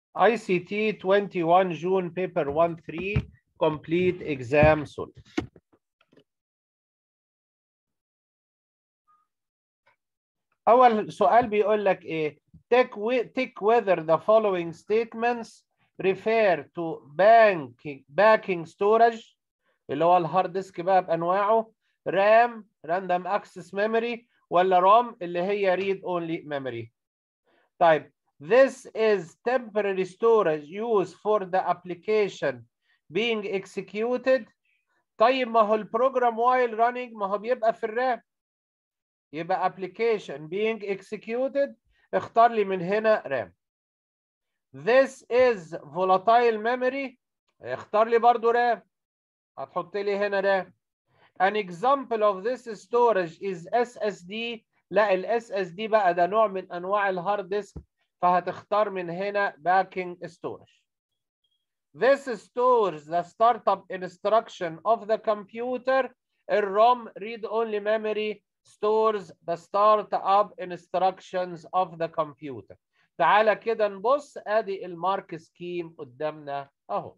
ICT 21 June paper 1 3 complete exam solved. أول سؤال بيقول لك إيه؟ Take, take whether the following statements refer to banking, backing storage اللي هو الهارد ديسك بقى بأنواعه RAM random access memory ولا ROM اللي هي read only memory. طيب This is temporary storage used for the application being executed. طيب ما هو البروجرام while running ما هو بيبقى في الرام. يبقى application being executed اختار لي من هنا RAM. This is volatile memory اختار لي برضو RAM. هتحط لي هنا RAM. An example of this storage is SSD لا ال SSD بقى ده نوع من انواع الهارد ديسك فهتختار من هنا backing storage. This stores the startup instruction of the computer. الROM read-only memory stores the startup instructions of the computer. تعالى كده نبص ادي المارك سكيم قدامنا اهو.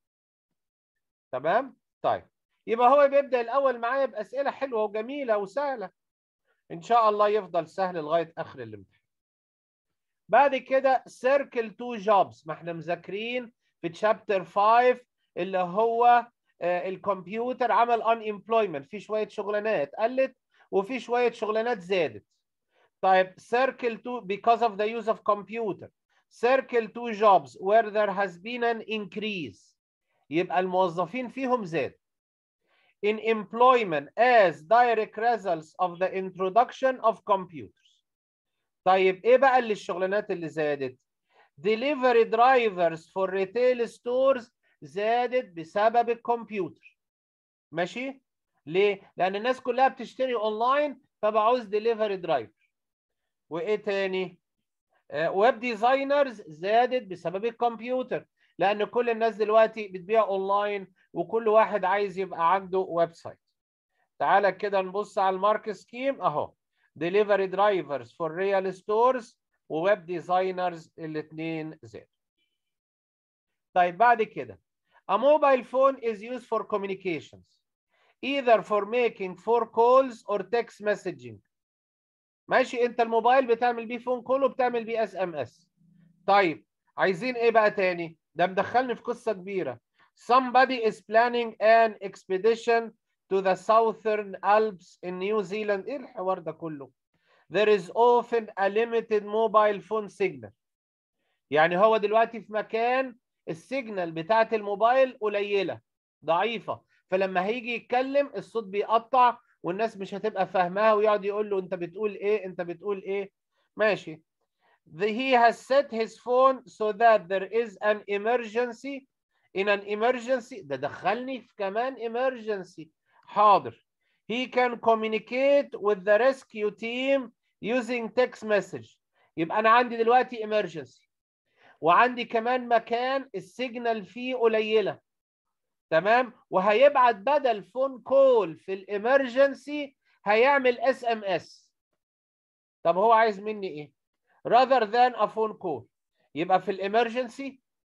تمام؟ طيب يبقى هو بيبدأ الأول معايا بأسئلة حلوة وجميلة وسهلة. إن شاء الله يفضل سهل لغاية آخر الامتحان. بعد كده سيركل تو جوبز ما احنا مذاكرين في تشابتر 5 اللي هو الكمبيوتر عمل ان امبلويمنت في شويه شغلانات قلت وفي شويه شغلانات زادت طيب circle to because of the use of computer circle two jobs where there has been an increase يبقى الموظفين فيهم زاد in employment as direct results of the introduction of computers طيب ايه بقى اللي الشغلانات اللي زادت delivery drivers for retail stores زادت بسبب الكمبيوتر ماشي ليه لان الناس كلها بتشتري اونلاين فبعوز ديليفري درايفر وايه تاني ويب ديزاينرز زادت بسبب الكمبيوتر لان كل الناس دلوقتي بتبيع اونلاين وكل واحد عايز يبقى عنده ويب سايت تعالى كده نبص على المارك سكيم اهو ديليفري درايفرز فور ريال ستورز وويب ديزاينرز الاثنين زاد طيب بعد كده A mobile phone is used for communications either for making phone calls or text messaging ماشي انت الموبايل بتعمل بيه فون كول وبتعمل بيه اس ام اس طيب عايزين ايه بقى تاني ده مدخلني في قصه كبيره somebody is planning an expedition to the southern Alps in New Zealand ايه الحوار ده كله there is often a limited mobile phone signal يعني هو دلوقتي في مكان السيجنال بتاعت الموبايل قليله ضعيفه فلما هيجي يتكلم الصوت بيقطع والناس مش هتبقى فاهماها ويقعد يقول له انت بتقول ايه انت بتقول ايه ماشي the, he has set his phone so that there is an emergency in an emergency ده دخلني في كمان emergency حاضر he can communicate with the rescue team using text message يبقى انا عندي دلوقتي emergency وعندي كمان مكان السيجنال فيه قليله تمام وهيبعت بدل فون كول في الامرجنسي هيعمل اس ام اس طب هو عايز مني ايه rather than a phone call يبقى في الامرجنسي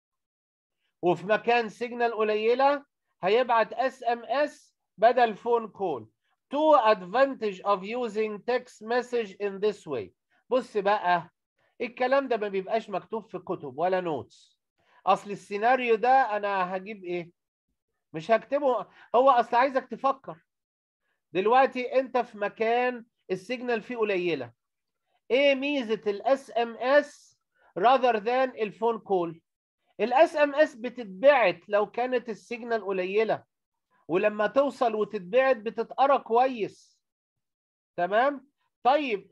وفي مكان سيجنال قليله هيبعت اس ام اس بدل فون كول to advantage of using text message in this way بص بقى الكلام ده ما بيبقاش مكتوب في كتب ولا نوتس اصل السيناريو ده انا هجيب ايه مش هكتبه هو اصل عايزك تفكر دلوقتي انت في مكان السيجنال فيه قليله ايه ميزه الاس ام اس rather than الفون كول الاس ام اس بتتبعت لو كانت السيجنال قليله ولما توصل وتتبعت بتتقرا كويس تمام طيب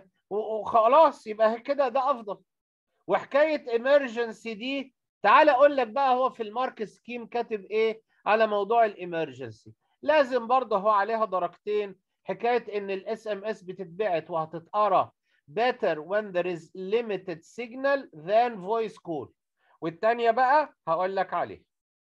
وخلاص يبقى كده ده افضل وحكايه ايمرجنسي دي تعال اقول لك بقى هو في المارك سكيم كاتب ايه على موضوع الامرجنسي لازم برضه هو عليها درجتين حكايه ان الاس ام اس بتتبعت وهتتقرا better when there is limited signal than voice call والتانية بقى هقول لك عليه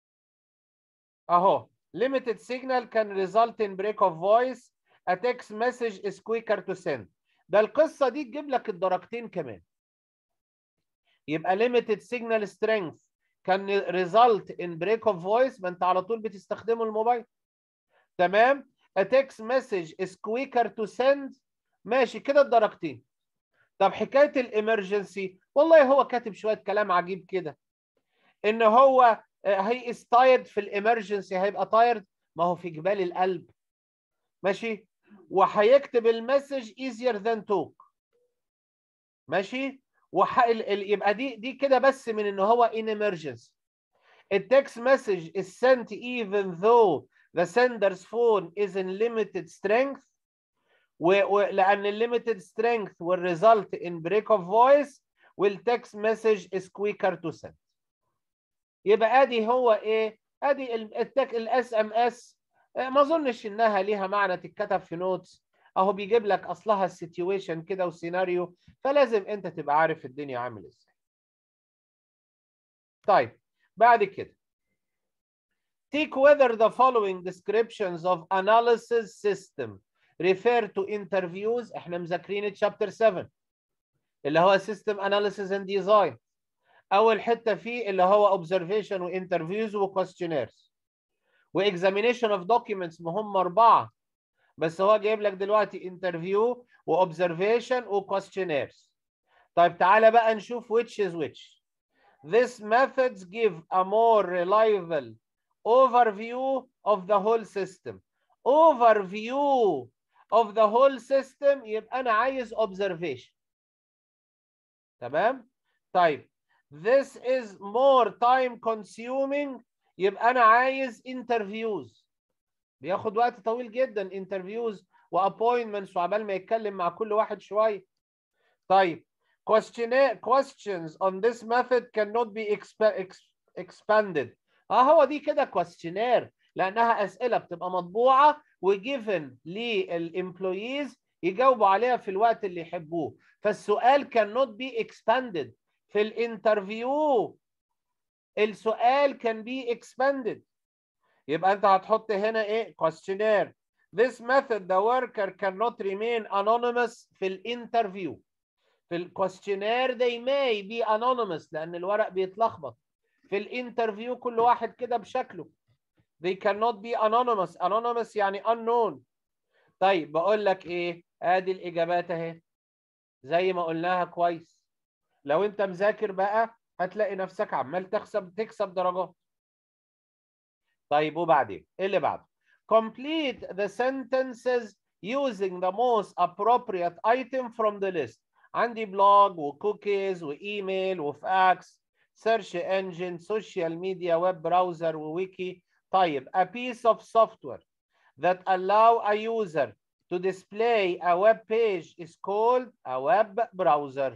اهو limited signal can result in break of voice a text message is quicker to send ده القصة دي تجيب لك الدرجتين كمان يبقى limited signal strength كان result in break of voice ما انت على طول بتستخدمه الموبايل تمام a text message is quicker to send ماشي كده الدرجتين طب حكايه الامرجنسي والله هو كاتب شويه كلام عجيب كده ان هو هي is tired في الامرجنسي هيبقى tired ما هو في جبال القلب ماشي وهيكتب المسج easier than talk ماشي وح... ال... ال... يبقى دي دي كده بس من ان هو in emergency التكست مسج is sent even though the sender's phone is in limited strength و... و... لان limited strength will result in break of voice والتكست مسج is quicker to send يبقى ادي هو ايه ادي التك الاس ام اس ما اظنش انها ليها معنى تتكتب في نوتس اهو بيجيب لك اصلها السيتويشن كده وسيناريو فلازم انت تبقى عارف الدنيا عامل ازاي طيب بعد كده take whether the following descriptions of analysis system refer to interviews احنا مذاكرين chapter 7 اللي هو system analysis and design اول حته فيه اللي هو observation وانترفيوز وquestionnaires واكزامينيشن اوف دوكيومنتس ما هم اربعه بس هو جايب لك دلوقتي انترفيو واوبزرفيشن وكويستشنيرز طيب تعالى بقى نشوف which is which These methods give a more reliable overview of the whole system. Overview of the whole system يبقى أنا عايز observation. تمام؟ طيب This is more time consuming يبقى أنا عايز interviews. بياخد وقت طويل جدا interviews وappointments وعبال ما يتكلم مع كل واحد شوية. طيب questionnaire questions on this method cannot be exp expanded اه هو دي كده questionnaire لانها اسئله بتبقى مطبوعه وجيفن للامبلويز يجاوبوا عليها في الوقت اللي يحبوه فالسؤال cannot be expanded في الانترفيو السؤال can be expanded يبقى انت هتحط هنا ايه questionnaire this method the worker cannot remain anonymous في الانترفيو في الكويستشنير they may be anonymous لان الورق بيتلخبط في الانترفيو كل واحد كده بشكله they cannot be anonymous anonymous يعني unknown طيب بقول لك ايه ادي الاجابات اهي زي ما قلناها كويس لو انت مذاكر بقى هتلاقي نفسك عمال تكسب تكسب درجات طيب وبعدين ايه اللي بعده complete the sentences using the most appropriate item from the list عندي بلوج وكوكيز وايميل وفاكس سيرش انجن سوشيال ميديا ويب براوزر وويكي طيب a piece of software that allow a user to display a web page is called a web browser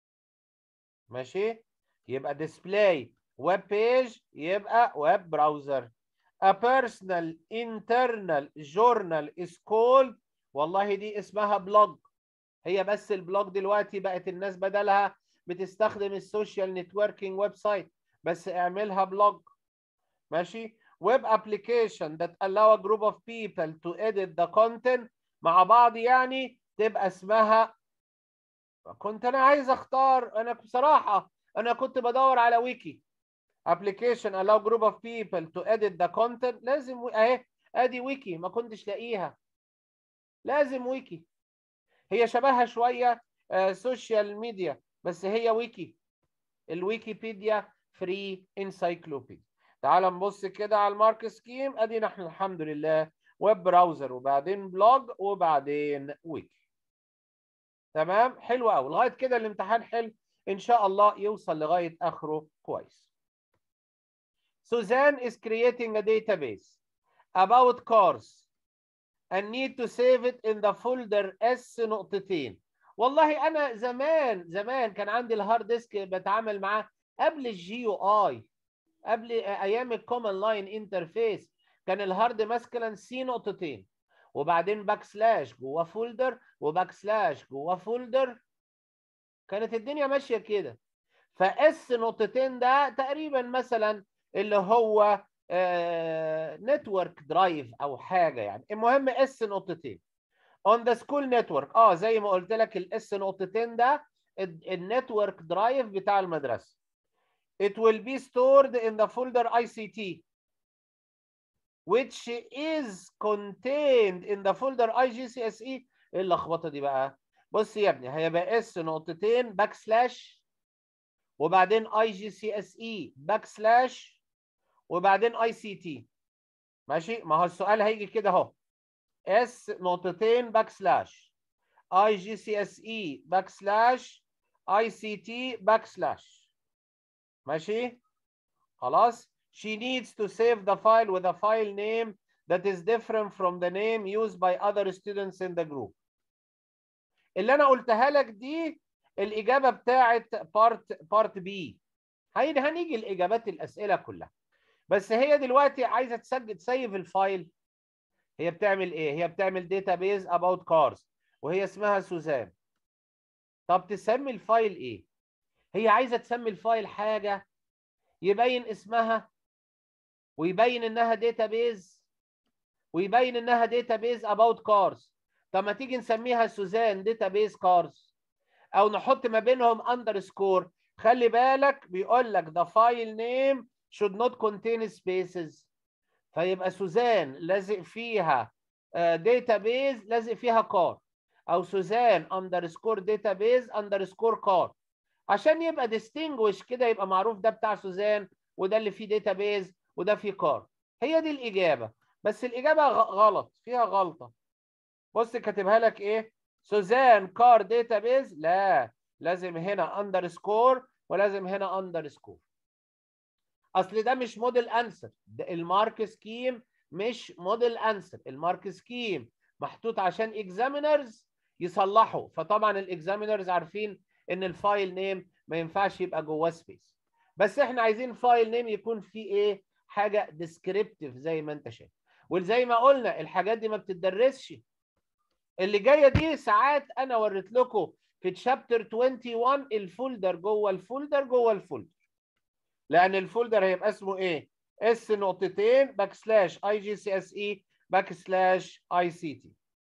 ماشي يبقى display web page يبقى web browser a personal internal journal is called والله دي اسمها بلوج هي بس البلوج دلوقتي بقت الناس بدلها بتستخدم السوشيال نتوركينج ويب سايت بس اعملها بلوج ماشي ويب ابلكيشن that allow a group of people to edit the content مع بعض يعني تبقى اسمها كنت انا عايز اختار انا بصراحه انا كنت بدور على ويكي application allow group of people to edit the content لازم اهي ادي ويكي ما كنتش لاقيها لازم ويكي هي شبهها شويه سوشيال ميديا بس هي ويكي الويكيبيديا فري انسايكلوبيديا تعال نبص كده على المارك سكيم ادي نحن الحمد لله ويب براوزر وبعدين بلوج وبعدين ويكي تمام حلو قوي لغايه كده الامتحان حلو ان شاء الله يوصل لغايه اخره كويس Suzanne is creating a database about cars and need to save it in the folder S نقطتين والله انا زمان زمان كان عندي الهارد ديسك بتعامل معاه قبل الجي يو اي قبل ايام الكومن لاين انترفيس كان الهارد مثلا سي نقطتين وبعدين باك سلاش جوه فولدر وباك سلاش جوه فولدر كانت الدنيا ماشيه كده فاس نقطتين ده تقريبا مثلا اللي هو نتورك درايف او حاجه يعني المهم اس نقطتين اون ذا سكول نتورك اه زي ما قلت لك الاس نقطتين ده النتورك درايف بتاع المدرسه it will be stored in the folder ICT which is contained in the folder IGCSE ايه اللخبطه دي بقى بص يا ابني هيبقى اس نقطتين باك سلاش وبعدين اي جي سي اس اي باك سلاش وبعدين اي سي تي ماشي ما هو السؤال هيجي كده اهو اس نقطتين باك سلاش اي جي سي اس اي باك سلاش اي سي تي باك سلاش ماشي خلاص she needs to save the file with a file name that is different from the name used by other students in the group اللي انا قلتها لك دي الاجابه بتاعه بارت بارت بي هنيجي لاجابات الاسئله كلها بس هي دلوقتي عايزه تسجل تسيف الفايل هي بتعمل ايه هي بتعمل database about cars وهي اسمها سوزان طب تسمي الفايل ايه هي عايزه تسمي الفايل حاجه يبين اسمها ويبين انها database ويبين انها database about cars طب ما تيجي نسميها سوزان database cars او نحط ما بينهم اندرسكور خلي بالك بيقول لك the file name should not contain spaces فيبقى سوزان لازق فيها database لازق فيها كار او سوزان اندرسكور database اندرسكور كار عشان يبقى distinguish كده يبقى معروف ده بتاع سوزان وده اللي فيه database وده فيه كار هي دي الاجابه بس الاجابه غلط فيها غلطه بص كاتبها لك ايه سوزان كار داتابيز لا لازم هنا اندرسكور ولازم هنا اندرسكور اصل ده مش موديل انسر ده المارك سكيم مش موديل انسر المارك سكيم محطوط عشان اكزامينرز يصلحوا فطبعا الاكزامينرز عارفين ان الفايل نيم ما ينفعش يبقى جواه سبيس بس احنا عايزين فايل نيم يكون فيه ايه حاجه ديسكريبتيف زي ما انت شايف وزي ما قلنا الحاجات دي ما بتدرسش اللي جايه دي ساعات انا وريت لكم في تشابتر 21 الفولدر جوه الفولدر جوه الفولدر لان الفولدر هيبقى اسمه ايه اس نقطتين باك سلاش اي جي سي اس اي باك سلاش اي سي تي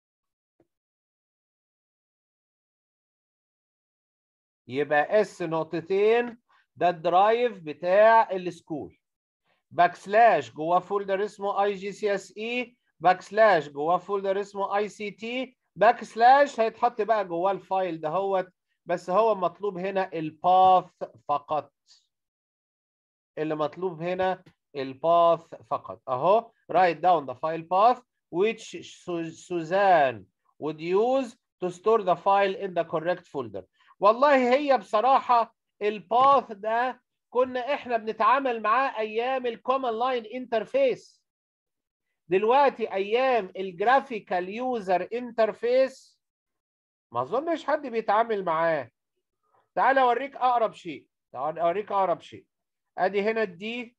يبقى اس نقطتين ده الدرايف بتاع السكول باك سلاش جواه فولدر اسمه اي جي سي اس اي باك سلاش جواه فولدر اسمه اي سي تي باك سلاش هيتحط بقى جواه الفايل دهوت بس هو مطلوب هنا الباث فقط اللي مطلوب هنا الباث فقط اهو write down the file path which Suzanne would use to store the file in the correct folder والله هي بصراحة الباث ده كنا احنا بنتعامل معاه ايام الكومن لاين انترفيس دلوقتي ايام الجرافيكال يوزر انترفيس ما اظنش حد بيتعامل معاه تعال اوريك اقرب شيء تعال اوريك اقرب شيء ادي هنا الدي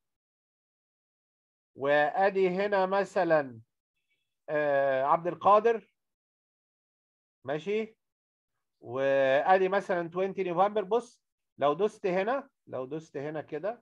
وادي هنا مثلا آه عبد القادر ماشي وادي مثلا 20 نوفمبر بص لو دوست هنا لو دوست هنا كده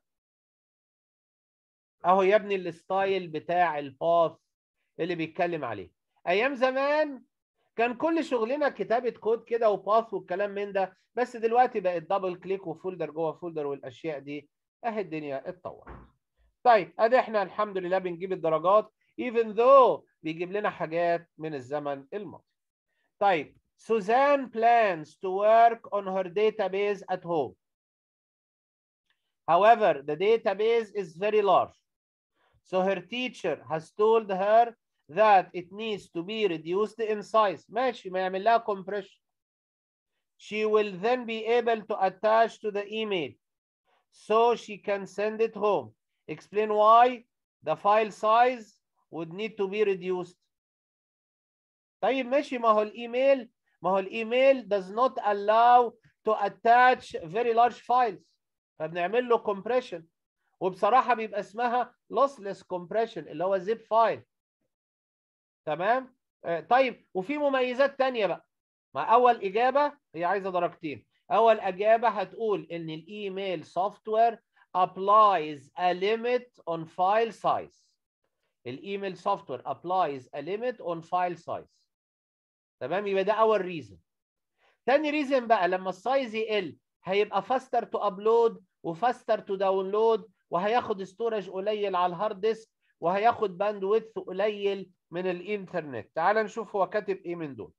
اهو يا ابني الستايل بتاع الباث اللي بيتكلم عليه ايام زمان كان كل شغلنا كتابه كود كده وباث والكلام من ده بس دلوقتي بقت دبل كليك وفولدر جوه فولدر والاشياء دي اهي الدنيا اتطورت طيب ادي احنا الحمد لله بنجيب الدرجات even though بيجيب لنا حاجات من الزمن الماضي طيب Suzanne plans to work on her database at home. However, the database is very large. So her teacher has told her that it needs to be reduced in size. ماشي ما يعمل لها compression. She will then be able to attach to the email so she can send it home. Explain why the file size would need to be reduced. طيب ماشي ما هو الايميل ما هو الايميل does not allow to attach very large files فبنعمل له compression وبصراحه بيبقى اسمها lossless compression اللي هو zip file تمام آه طيب وفي مميزات تانية بقى مع اول اجابه هي عايزه درجتين اول اجابه هتقول ان الايميل سوفتوير applies a limit on file size الايميل سوفتوير applies a limit on file size تمام يبقى ده اول ريزن تاني ريزن بقى لما السايز يقل هيبقى فاستر تو ابلود وفاستر تو داونلود وهياخد ستورج قليل على الهارد ديسك وهياخد باند ويدث قليل من الانترنت تعال نشوف هو كاتب ايه من دول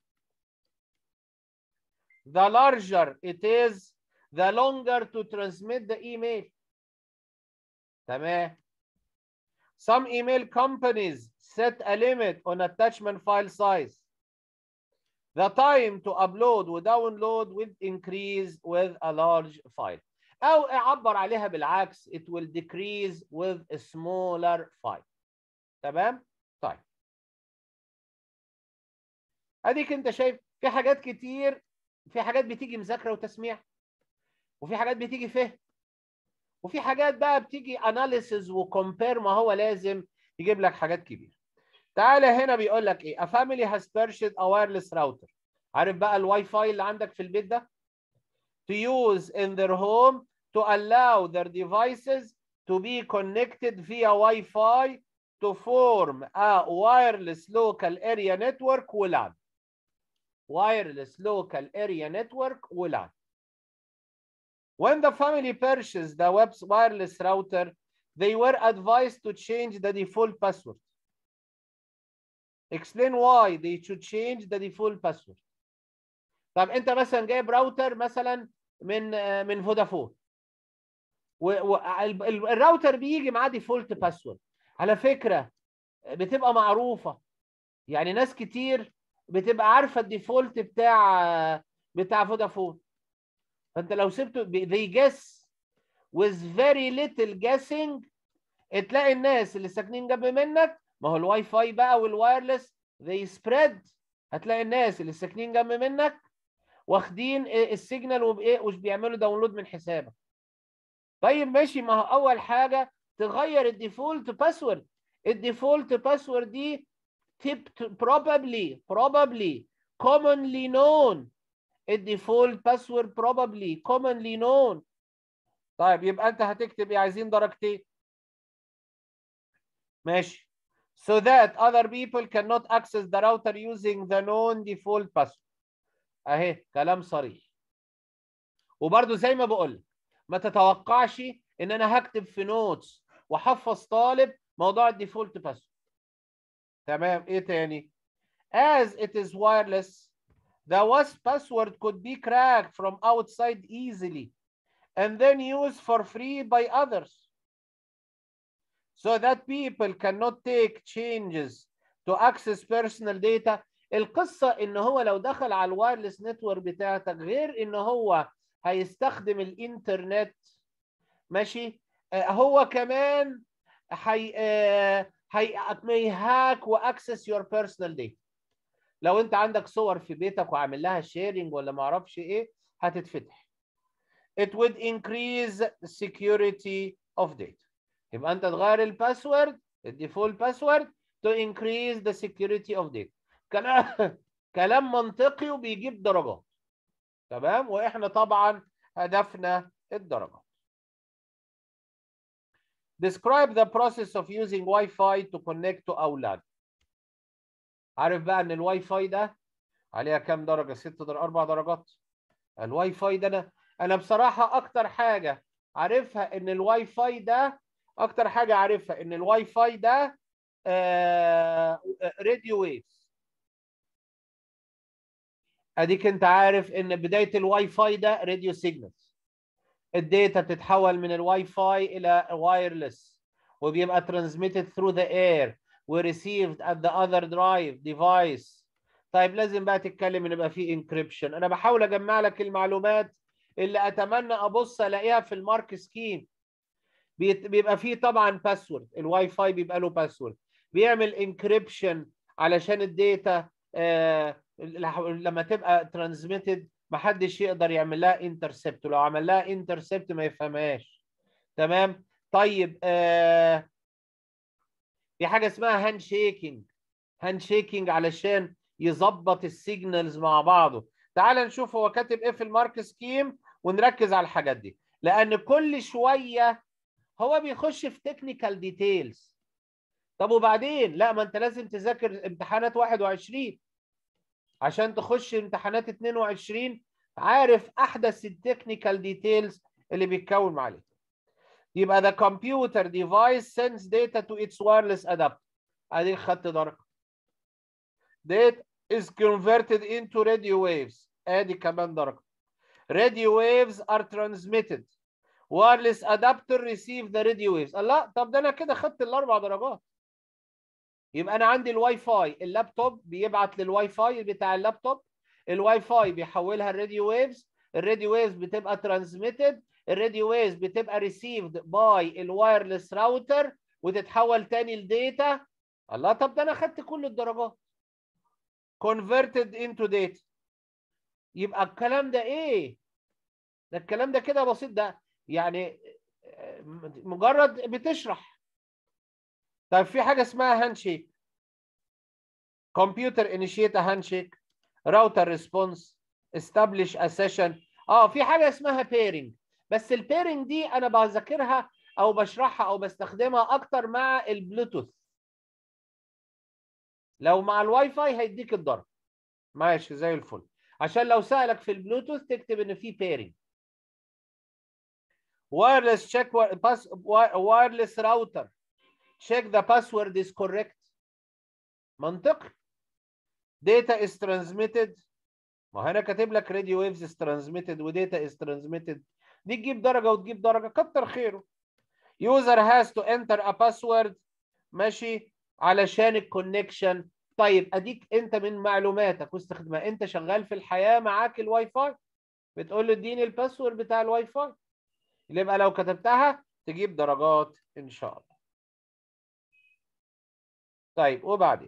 the larger it is the longer to transmit the email تمام some email companies set a limit on attachment file size the time to upload وdownload will increase with a large file او اعبر عليها بالعكس it will decrease with a smaller file تمام طيب اديك انت شايف في حاجات كتير في حاجات بتيجي مذاكره وتسميع وفي حاجات بتيجي فهم وفي حاجات بقى بتيجي اناليسز وكومبير ما هو لازم يجيب لك حاجات كبيره تعالى هنا بيقول لك ايه a family has purchased a wireless router عارف بقى الواي فاي اللي عندك في البيت ده to use in their home to allow their devices to be connected via Wi-Fi to form a wireless local area network WLAN wireless local area network WLAN when the family purchased the web wireless router they were advised to change the default password explain why they should change the default password طب انت مثلا جايب راوتر مثلا من من فودافون والراوتر بيجي معاه ديفولت باسورد على فكره بتبقى معروفه يعني ناس كتير بتبقى عارفه الديفولت بتاع بتاع فودافون فانت لو سبته they guess with very little guessing تلاقي الناس اللي ساكنين جنب منك ما هو الواي فاي بقى والوايرلس they spread هتلاقي الناس اللي ساكنين جنب منك واخدين السيجنال وبايه ومش بيعملوا داونلود من حسابك طيب ماشي ما هو اول حاجه تغير الديفولت باسورد الديفولت باسورد دي probably probably commonly known الديفولت باسورد probably commonly known طيب يبقى انت هتكتب ايه عايزين درجتين ماشي so that other people cannot access the router using the known default password اهي كلام صريح وبرده زي ما بقول ما تتوقعش ان انا هكتب في نوتس واحفظ طالب موضوع الديفولت باسورد تمام ايه تاني as it is wireless the WASP password could be cracked from outside easily and then used for free by others so that people cannot take changes to access personal data القصة ان هو لو دخل على الوايرلس نتورك بتاعتك غير ان هو هيستخدم الانترنت ماشي آه هو كمان هي آه هي هاك واكسس يور بيرسونال داتا لو انت عندك صور في بيتك وعامل لها شيرنج ولا ما اعرفش ايه هتتفتح it would increase security of data يبقى انت تغير الباسورد الديفولت باسورد to increase the security of data كلام كلام منطقي وبيجيب درجات تمام واحنا طبعا هدفنا الدرجات describe the process of using Wi-Fi to connect to أولاد عارف بقى ان الواي فاي ده عليها كام درجه ست در اربع درجات الواي فاي ده انا انا بصراحه اكتر حاجه عارفها ان الواي فاي ده اكتر حاجه عارفها ان الواي فاي ده راديو ويفز اديك انت عارف ان بدايه الواي فاي ده راديو سيجنالز الداتا بتتحول من الواي فاي الى وايرلس وبيبقى transmitted through the air وريسيفد at the other drive device طيب لازم بقى تتكلم ان يبقى في انكريبشن انا بحاول اجمع لك المعلومات اللي اتمنى ابص الاقيها في المارك سكيم بيبقى فيه طبعا باسورد الواي فاي بيبقى له باسورد بيعمل انكريبشن علشان الداتا آه لما تبقى ترانسميتد محدش يقدر يعمل لها انترسبت ولو عمل لها انترسبت ما يفهمهاش تمام طيب آه في حاجه اسمها هاند شيكينج هاند شيكينج علشان يظبط السيجنالز مع بعضه تعال نشوف هو كاتب ايه في المارك سكيم ونركز على الحاجات دي لان كل شويه هو بيخش في تكنيكال ديتيلز طب وبعدين لا ما انت لازم تذاكر امتحانات 21 عشان تخش امتحانات 22 عارف احدث التكنيكال ديتيلز اللي بيتكون عليه يبقى the computer device sends data to its wireless adapter ادي خدت درجه data is converted into radio waves ادي كمان درجه radio waves are transmitted wireless adapter receive the radio waves لا طب ده انا كده خدت الاربع درجات يبقى انا عندي الواي فاي اللابتوب بيبعت للواي فاي بتاع اللابتوب الواي فاي بيحولها الراديو ويفز الراديو ويفز بتبقى ترانسميتد الراديو ويفز بتبقى ريسيفد باي الوايرلس راوتر وتتحول تاني لديتا الله طب ده انا خدت كل الدرجات converted into data يبقى الكلام ده ايه ده الكلام ده كده بسيط ده يعني مجرد بتشرح طيب في حاجه اسمها هاند شيك كمبيوتر انيشيت هاند شيك راوتر ريسبونس استابليش ا سيشن اه في حاجه اسمها بيرنج بس البيرنج دي انا بذاكرها او بشرحها او بستخدمها اكتر مع البلوتوث لو مع الواي فاي هيديك الضرب ماشي زي الفل عشان لو سالك في البلوتوث تكتب ان في بيرنج wireless check pass wireless router check the password is correct منطقي data is transmitted ما هنا كاتب لك radio waves is transmitted وداتا is transmitted دي تجيب درجه وتجيب درجه كتر خيره user has to enter a password ماشي علشان الكونكشن طيب اديك انت من معلوماتك واستخدامها انت شغال في الحياه معاك الواي فاي بتقول له اديني الباسورد بتاع الواي فاي يبقى لو كتبتها تجيب درجات ان شاء الله طيب وبعدين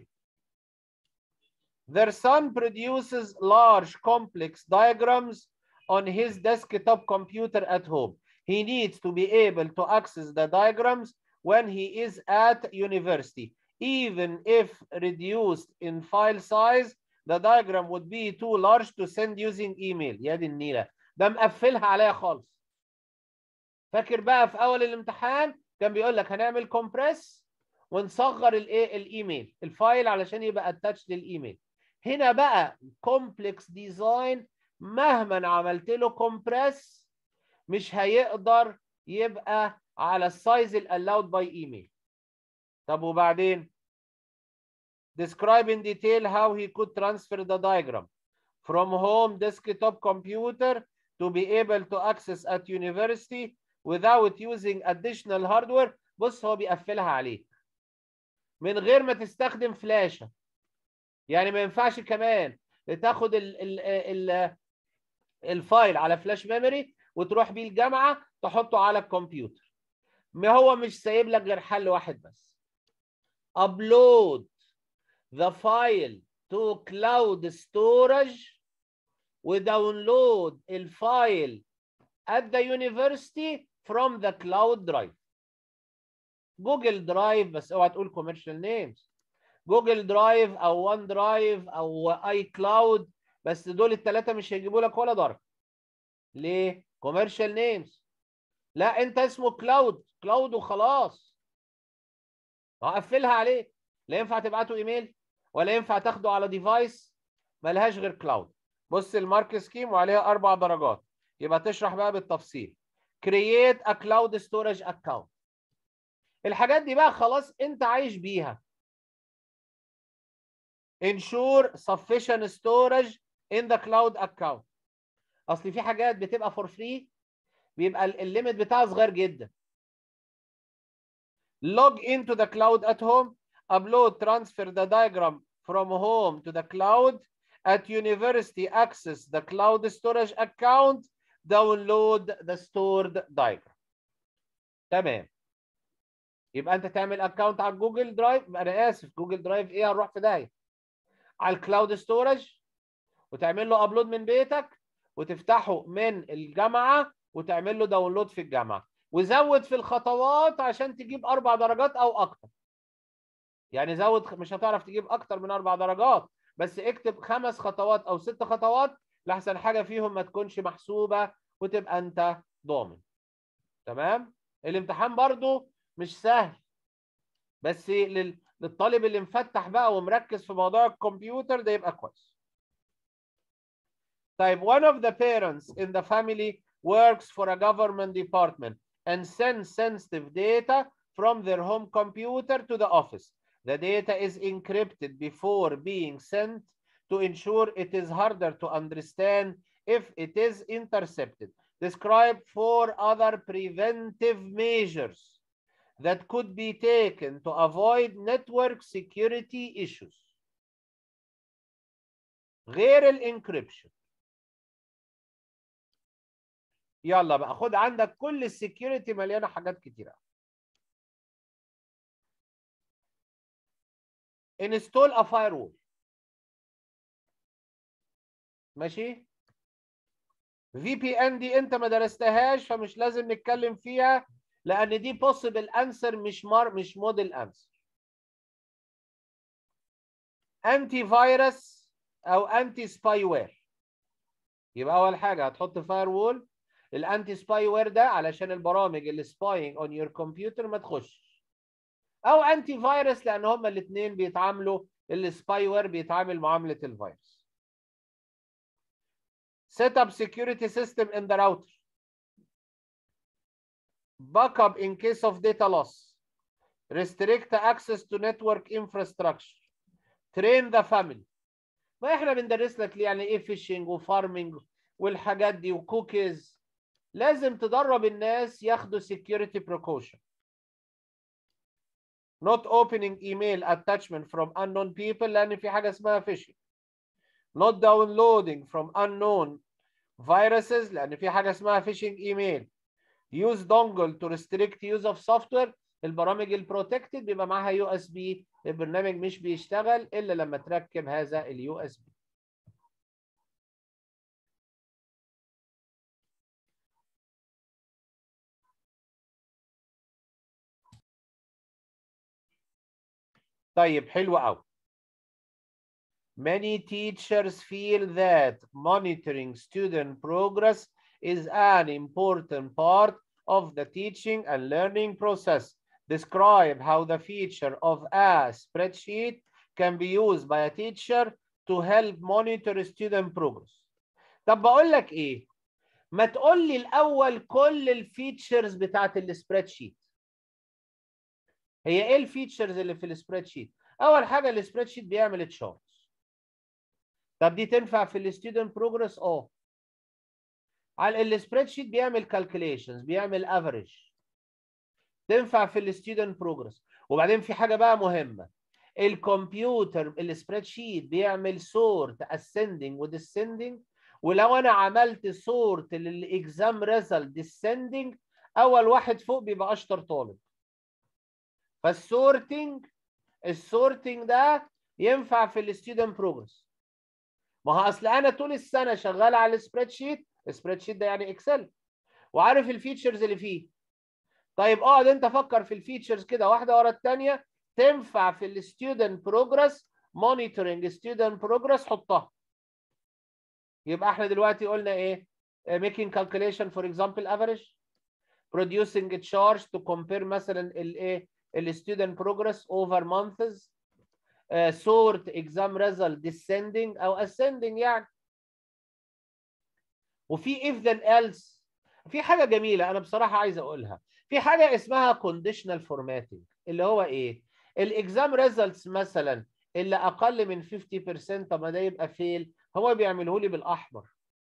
Their son produces large complex diagrams on his desktop computer at home. He needs to be able to access the diagrams when he is at university. Even if reduced in file size, the diagram would be too large to send using email. يا دي النيلة ده مقفلها عليا خالص. فاكر بقى في أول الامتحان كان بيقول لك هنعمل كومبريس ونصغر الايه الايميل الفايل علشان يبقى اتاتش للايميل. هنا بقى كومبلكس ديزاين مهما عملت له كومبريس مش هيقدر يبقى على السايز الالاود باي ايميل طب وبعدين describe in detail how he could transfer the diagram from home desktop computer to be able to access at university without using additional hardware بص هو بيقفلها عليك من غير ما تستخدم فلاشه يعني ما ينفعش كمان تاخد ال ال ال الفايل على فلاش ميموري وتروح بيه الجامعه تحطه على الكمبيوتر ما هو مش سايب لك غير حل واحد بس upload the file to cloud storage وداونلود الفايل at the university from the cloud drive جوجل درايف بس اوعى تقول كوميرشال نيمز جوجل درايف او وان درايف او اي كلاود بس دول الثلاثه مش هيجيبوا لك ولا درجه ليه كوميرشال نيمز لا انت اسمه كلاود كلاود وخلاص هقفلها عليك لا ينفع تبعته ايميل ولا ينفع تاخده على ديفايس ملهاش غير كلاود بص المارك سكيم وعليها اربع درجات يبقى تشرح بقى بالتفصيل create a cloud storage account الحاجات دي بقى خلاص انت عايش بيها ensure sufficient storage in the cloud account اصل في حاجات بتبقى for free بيبقى الليميت بتاعها صغير جدا log into the cloud at home upload transfer the diagram from home to the cloud at university access the cloud storage account download the stored diagram تمام يبقى انت تعمل اكونت على جوجل درايف انا اسف جوجل درايف ايه هنروح في داهيه على الكلاود ستورج وتعمل له ابلود من بيتك وتفتحه من الجامعه وتعمل له داونلود في الجامعه وزود في الخطوات عشان تجيب اربع درجات او اكتر يعني زود مش هتعرف تجيب اكتر من اربع درجات بس اكتب خمس خطوات او ست خطوات لاحسن حاجه فيهم ما تكونش محسوبه وتبقى انت ضامن تمام الامتحان برضو مش سهل بس للطالب اللي مفتح بقى ومركز في موضوع الكمبيوتر ده يبقى كويس طيب one of the parents in the family works for a government department and sends sensitive data from their home computer to the office. The data is encrypted before being sent to ensure it is harder to understand if it is intercepted. Describe four other preventive measures that could be taken to avoid network security issues. غير الانكريبشن يلا بقى خد عندك كل السكيورتي مليانه حاجات كتيره install a firewall ماشي في بي ان دي انت ما درستهاش فمش لازم نتكلم فيها لان دي possible answer مش مار مش موديل answer انتي فيروس او انتي سباي وير يبقى اول حاجه هتحط فاير وول الانتي سباي وير ده علشان البرامج اللي سباينج اون يور كمبيوتر ما تخش او انتي فيروس لان هما الاثنين بيتعاملوا السباي وير بيتعامل معامله الفيروس set up security system in the router backup in case of data loss restrict access to network infrastructure train the family ما احنا بندرس لك يعني ايه فيشنج وفارمنج والحاجات دي وكوكيز لازم تدرب الناس ياخدوا security precaution not opening email attachment from unknown people لان في حاجه اسمها phishing not downloading from unknown viruses لان في حاجه اسمها phishing email use dongle to restrict use of software البرامج البروتكتد بيبقى معاها يو اس بي البرنامج مش بيشتغل الا لما تركب هذا اليو اس بي طيب حلو قوي Many teachers feel that monitoring student progress is an important part of the teaching and learning process. Describe how the feature of a spreadsheet can be used by a teacher to help monitor student progress. طب بقول لك ايه؟ ما تقول لي الاول كل الفيتشرز بتاعت السبريد شيت. هي ايه الفيتشرز اللي في السبريد شيت؟ اول حاجه السبريد شيت بيعمل تشارتس. طب دي تنفع في الستودنت بروجرس؟ اه. على السبريد شيت بيعمل كالكوليشنز بيعمل افريج تنفع في الستودنت بروجرس وبعدين في حاجه بقى مهمه الكمبيوتر السبريد شيت بيعمل سورت اسcending وديسcending ولو انا عملت سورت للاكزام ريزلت ديسcending اول واحد فوق بيبقى اشطر طالب فالسورتنج السورتنج ده ينفع في الستودنت بروجرس ما هو اصل انا طول السنه شغال على السبريد شيت السبريد شيت ده يعني اكسل وعارف الفيتشرز اللي فيه طيب اقعد انت فكر في الفيتشرز كده واحده ورا الثانيه تنفع في الستودنت بروجرس مونيتورنج ستودنت بروجرس حطها يبقى احنا دلوقتي قلنا ايه making calculation for example average producing a charge to compare مثلا الايه الستودنت بروجرس over months uh, sort exam result descending او ascending يعني وفي if then else في حاجه جميله انا بصراحه عايز اقولها في حاجه اسمها conditional formatting اللي هو ايه الاكزام ريزلتس مثلا اللي اقل من 50% طب ما ده يبقى فيل هو بيعمله لي بالاحمر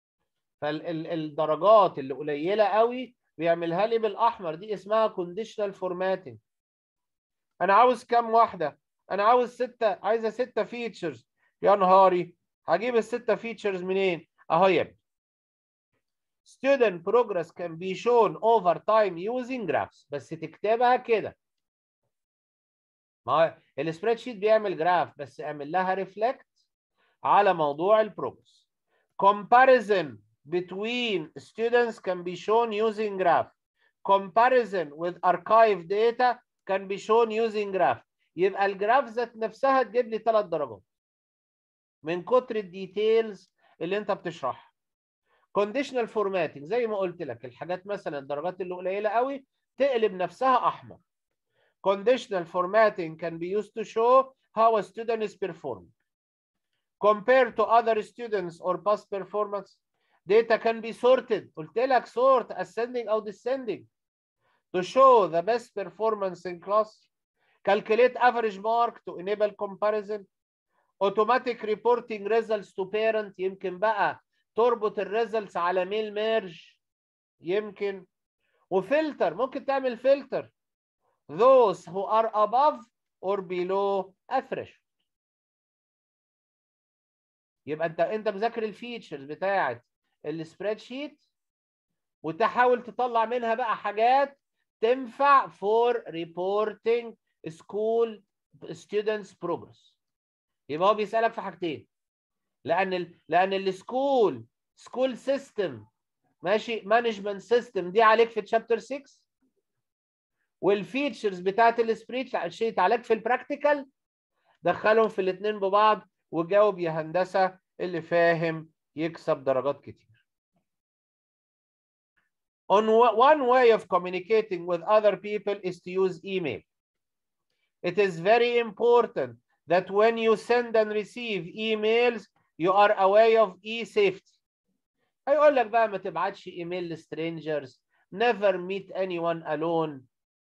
فالدرجات اللي قليله قوي بيعملها لي بالاحمر دي اسمها conditional formatting انا عاوز كام واحده انا عاوز سته عايزه سته فيتشرز يا نهاري هجيب السته فيتشرز منين اهو يا ابني student progress can be shown over time using graphs بس تكتبها كده ما هو السبريد شيت بيعمل جراف بس اعمل لها ريفلكت على موضوع البروجرس comparison between students can be shown using graph comparison with archive data can be shown using graph يبقى الجراف ذات نفسها تجيب لي ثلاث درجات من كتر الديتيلز اللي انت بتشرحها كونديشنال فورماتنج زي ما قلت لك الحاجات مثلا الدرجات اللي قليله قوي تقلب نفسها احمر conditional formatting can be used to show how a student is performing compared to other students or past performance data can be sorted قلت لك sort ascending او descending to show the best performance in class calculate average mark to enable comparison automatic reporting results to parent يمكن بقى تربط الريزلتس على ميل ميرج يمكن وفلتر ممكن تعمل فلتر those who are above or below a threshold يبقى انت انت مذاكر الفيتشرز بتاعت السبريد شيت وتحاول تطلع منها بقى حاجات تنفع for reporting school students progress يبقى هو بيسألك في حاجتين لأن ال لأن السكول سكول سيستم ماشي مانجمنت سيستم دي عليك في تشابتر 6 والفيتشرز بتاعت السبريت شيت عليك في البراكتيكال دخلهم في الاثنين ببعض وجاوب يا هندسه اللي فاهم يكسب درجات كتير. On one way of communicating with other people is to use email. It is very important that when you send and receive emails you are aware of e-safety. هيقول لك بقى ما تبعتش ايميل لسترينجرز never meet anyone alone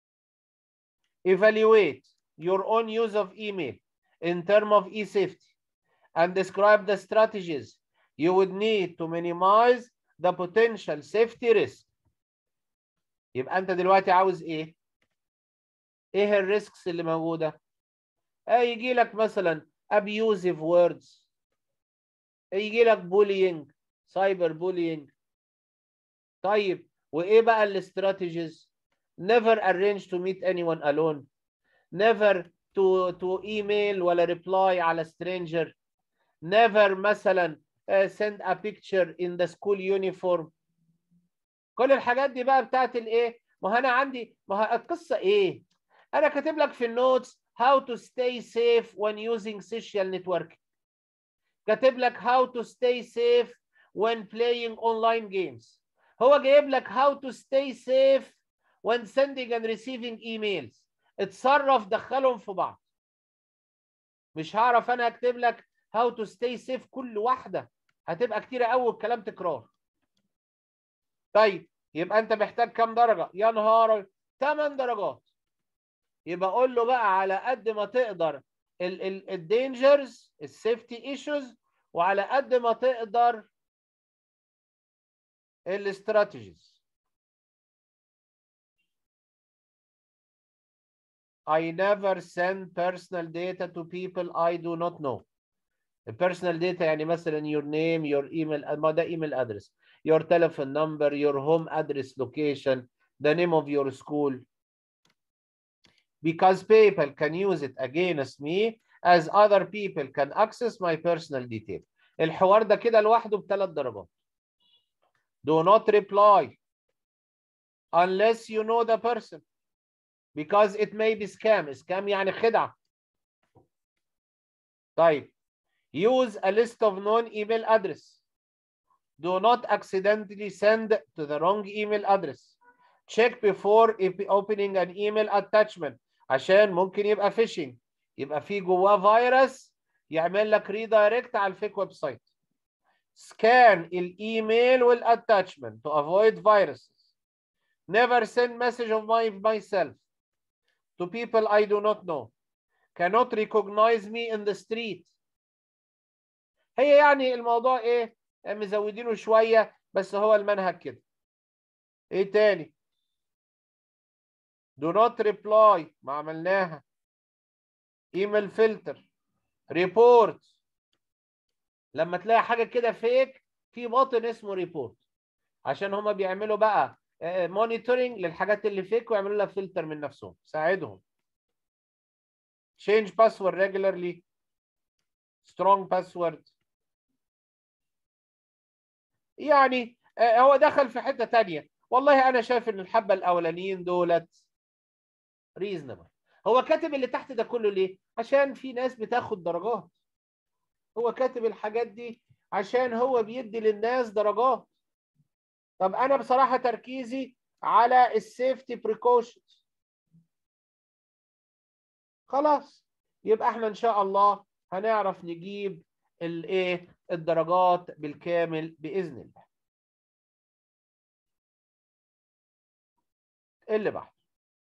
evaluate your own use of email in terms of e-safety and describe the strategies you would need to minimize the potential safety risk يبقى انت دلوقتي عاوز ايه ايه الريسكس اللي موجوده آه يجي لك مثلا abusive words يجي لك bullying سايبر بولينج طيب وايه بقى الاستراتيجيز never arrange to meet anyone alone never to to email ولا reply على stranger never مثلا uh, send a picture in the school uniform كل الحاجات دي بقى بتاعت الايه ما انا عندي ما القصه ايه انا كاتب لك في النوتس how to stay safe when using social networking كاتب لك how to stay safe when playing online games هو جايب لك how to stay safe when sending and receiving emails اتصرف دخلهم في بعض مش هعرف انا اكتب لك how to stay safe كل واحده هتبقى كتيره قوي الكلام تكرار طيب يبقى انت محتاج كام درجه يا نهار 8 درجات يبقى قول له بقى على قد ما تقدر الدينجرز السيفتي ايشوز وعلى قد ما تقدر الاستراتيجيز I never send personal data to people I do not know. personal data يعني مثلا your name, your email, ما ده email address, your telephone number, your home address location, the name of your school. Because people can use it against me as other people can access my personal detail. الحوار ده كده لوحده بثلاث درجات. Do not reply unless you know the person because it may be scam. Scam يعني خدعة. طيب use a list of known email address. Do not accidentally send to the wrong email address. Check before opening an email attachment عشان ممكن يبقى phishing يبقى في جواه فيروس يعمل لك ريدايركت على الفيك ويب سايت. scan الايميل والاتاتشمنت to avoid viruses. Never send message of my myself to people I do not know. Cannot recognize me in the street. هي يعني الموضوع ايه مزودينه شوية بس هو المنهج كده ايه تاني do not reply ما عملناها ايميل فلتر ريبورت لما تلاقي حاجة كده فيك في باطن اسمه ريبورت عشان هما بيعملوا بقى مونيتورنج للحاجات اللي فيك ويعملوا لها فلتر من نفسهم ساعدهم change password regularly strong password يعني هو دخل في حته تانية والله انا شايف ان الحبه الاولانيين دولت ريزنبل هو كاتب اللي تحت ده كله ليه عشان في ناس بتاخد درجات هو كاتب الحاجات دي عشان هو بيدي للناس درجات طب انا بصراحه تركيزي على السيفتي بريكوشنز خلاص يبقى احنا ان شاء الله هنعرف نجيب الايه الدرجات بالكامل باذن الله اللي بعد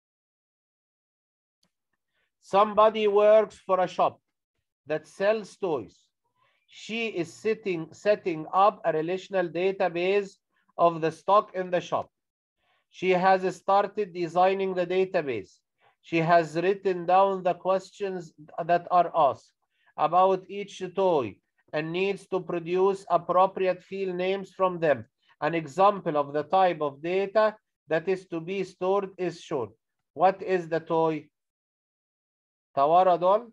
somebody works for a shop that sells toys she is sitting setting up a relational database of the stock in the shop she has started designing the database she has written down the questions that are asked about each toy and needs to produce appropriate field names from them. An example of the type of data that is to be stored is shown. What is the toy? توارى دول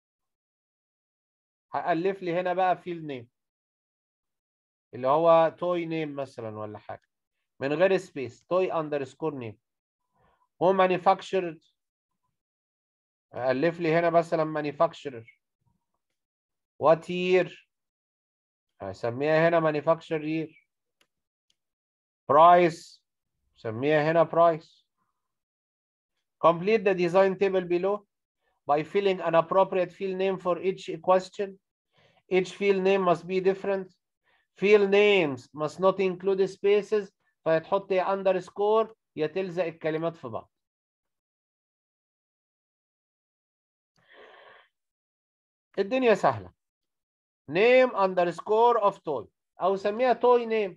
هألف لي هنا بقى field name اللي هو toy name مثلا ولا حاجة من غير space toy underscore name هو manufactured ألف لي هنا مثلا manufacturer what year هسميها هنا manufacturer year price سميها هنا price complete the design table below by filling an appropriate field name for each question each field name must be different field names must not include spaces فهتحط يا underscore يا تلزق الكلمات في بعض الدنيا سهلة name underscore of toy أو سميها toy name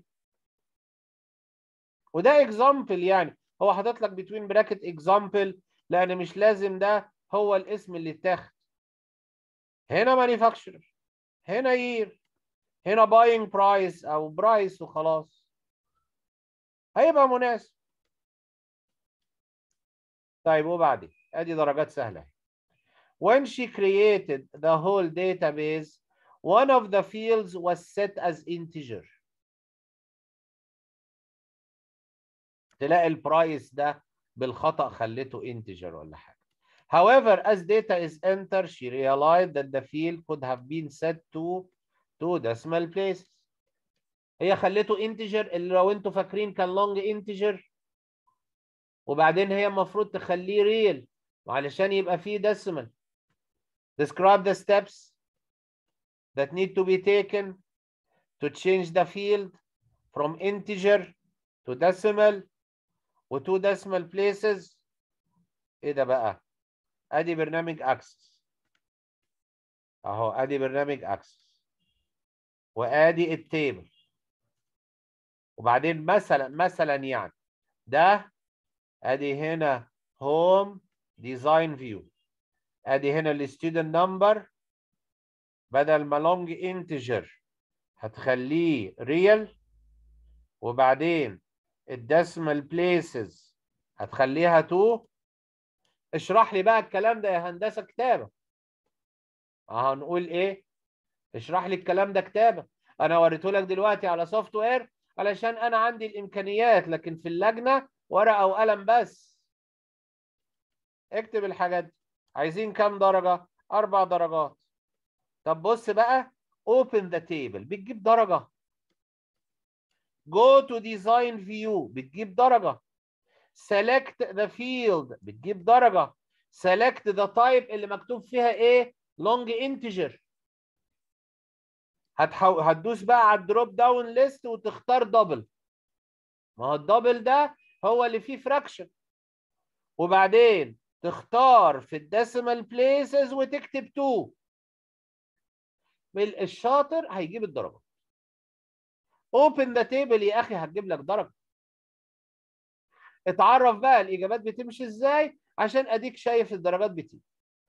وده example يعني هو حاطط لك between bracket example لأن مش لازم ده هو الاسم اللي اتاخد هنا manufacturer هنا year هنا buying price أو price وخلاص هيبقى مناسب طيب وبعدين ادي درجات سهله when she created the whole database one of the fields was set as integer تلاقي البرايس ده بالخطأ خليته integer ولا حاجة however as data is entered she realized that the field could have been set to two decimal places هي خليته integer اللي لو انتوا فاكرين كان long integer وبعدين هي المفروض تخليه real وعلشان يبقى فيه decimal describe the steps that need to be taken to change the field from integer to decimal و two decimal places ايه ده بقى ادي برنامج access اهو ادي برنامج access وادي التيبل وبعدين مثلا مثلا يعني ده ادي هنا هوم ديزاين فيو ادي هنا الستودنت نمبر بدل ما لونج انتجر هتخليه ريال وبعدين الديسمال بليسز هتخليها تو اشرح لي بقى الكلام ده يا هندسه كتابه هنقول ايه اشرح لي الكلام ده كتابه انا وريته لك دلوقتي على سوفت وير علشان انا عندي الامكانيات لكن في اللجنه ورقه وقلم بس اكتب الحاجات دي عايزين كام درجه اربع درجات طب بص بقى open the table بتجيب درجه go to design view بتجيب درجه select the field بتجيب درجه select the type اللي مكتوب فيها ايه long integer هتحو... هتدوس بقى على الدروب داون ليست وتختار دبل ما هو الدبل ده هو اللي فيه فراكشن وبعدين تختار في الديسيمال بليسز وتكتب 2 الشاطر هيجيب الدرجه اوبن ذا تيبل يا اخي هتجيب لك درجه اتعرف بقى الاجابات بتمشي ازاي عشان اديك شايف الدرجات بتيجي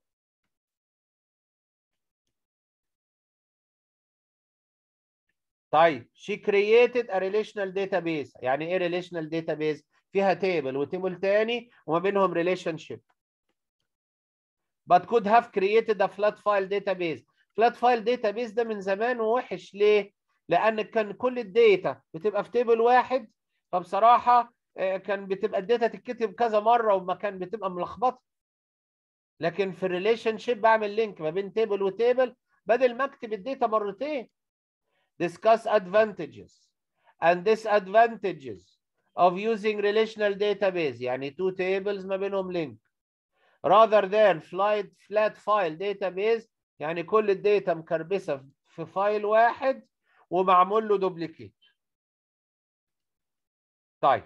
طيب she created a relational database يعني ايه relational database فيها تيبل وتيبل تاني وما بينهم relationship but could have created a flat file database flat file database ده من زمان ووحش ليه لان كان كل الداتا بتبقى في تيبل واحد فبصراحه كان بتبقى الداتا تتكتب كذا مره وما كان بتبقى ملخبطه لكن في الريليشن شيب بعمل لينك ما بين تيبل وتيبل بدل ما اكتب الداتا مرتين discuss advantages and disadvantages of using relational database يعني two tables ما بينهم link rather than flat flat file database يعني كل الداتا مكربسه في فايل واحد ومعمول له دوبليكيت طيب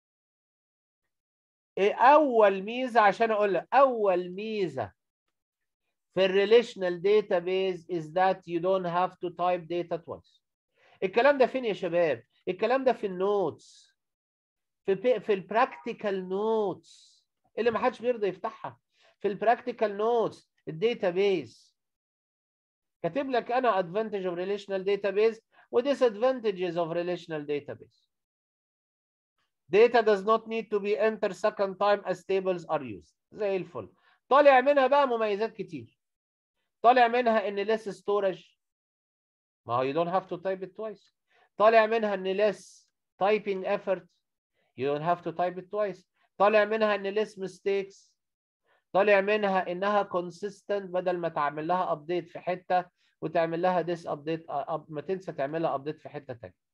ايه اول ميزه عشان اقول لك اول ميزه في الريليشنال داتابيز is that you don't have to type data twice الكلام ده فين يا شباب الكلام ده في النوتس في في البراكتيكال نوتس اللي ما حدش بيرضى يفتحها في البراكتيكال نوتس الداتابيز كاتب لك انا advantage of relational database و disadvantages of relational database data does not need to be entered second time as tables are used زي الفل طالع منها بقى مميزات كتير طالع منها ان less storage ما هو you don't have to type it twice طالع منها ان less typing effort you don't have to type it twice طالع منها ان less mistakes طالع منها انها consistent بدل ما تعمل لها update في حته وتعمل لها this update ما تنسى تعملها update في حته ثانيه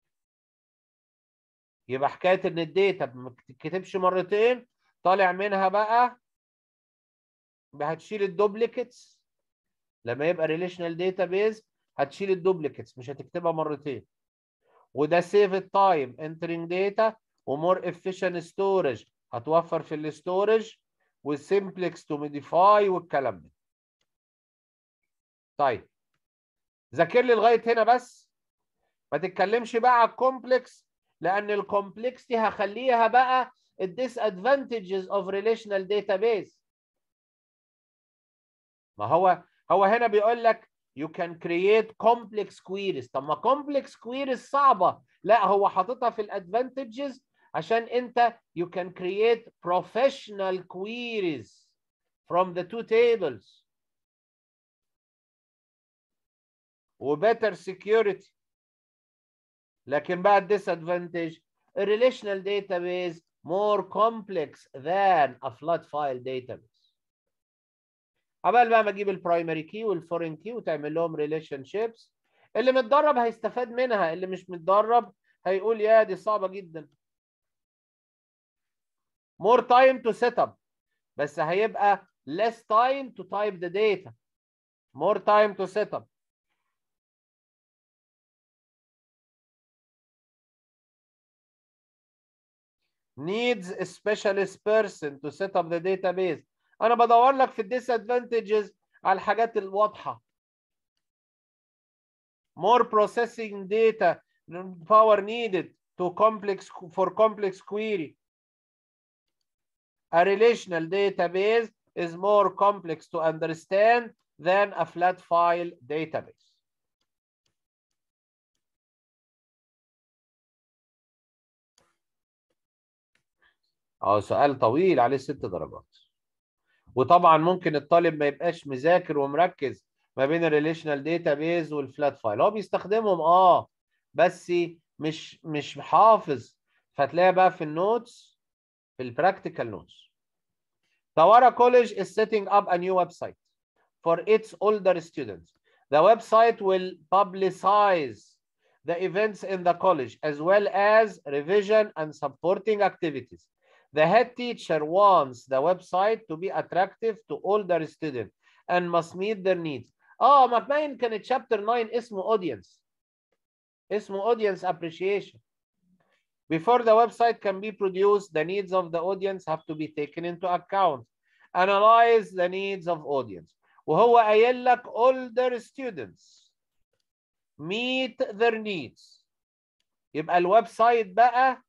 يبقى حكايه ان الداتا ما تتكتبش مرتين طالع منها بقى هتشيل الدوبليكيتس لما يبقى ريليشنال داتابيز هتشيل الدوبليكيتس مش هتكتبها مرتين وده سيف التايم انترنج داتا ومور افيشنت ستورج هتوفر في الاستورج والسمبلكس تو موديفاي والكلام ده طيب ذاكر لي لغايه هنا بس ما تتكلمش بقى على الكومبلكس لان الكومبلكسيتي هخليها بقى الديس ادفانتجز اوف ريليشنال داتابيز ما هو هو هنا بيقول لك you can create complex queries طب ما complex queries صعبه لا هو حاططها في الادفانتجز عشان انت you can create professional queries from the two tables وbetter security لكن بقى disadvantage a relational database more complex than a flat file database عبال بقى ما اجيب البرايمري كي والفورين كي وتعمل لهم ريليشن شيبس اللي متدرب هيستفاد منها اللي مش متدرب هيقول يا دي صعبه جدا more time to set up بس هيبقى less time to type the data more time to set up needs a specialist person to set up the database انا بدور لك في الديسادفانتجز على الحاجات الواضحه more processing data power needed to complex for complex query a relational database is more complex to understand than a flat file database اه سؤال طويل عليه ست درجات وطبعا ممكن الطالب ما يبقاش مذاكر ومركز ما بين الريليشنال داتابيز والفلات فايل هو بيستخدمهم اه بس مش مش حافظ فتلاقيها بقى في النوتس في البراكتيكال نوتس Tawara College is setting up a new website for its older students. The website will publicize the events in the college as well as revision and supporting activities. The head teacher wants the website to be attractive to older students and must meet their needs. اه ما باين كان chapter 9 اسمه audience. اسمه audience appreciation. Before the website can be produced, the needs of the audience have to be taken into account. Analyze the needs of audience. وهو قايل لك older students meet their needs. يبقى الويب سايت بقى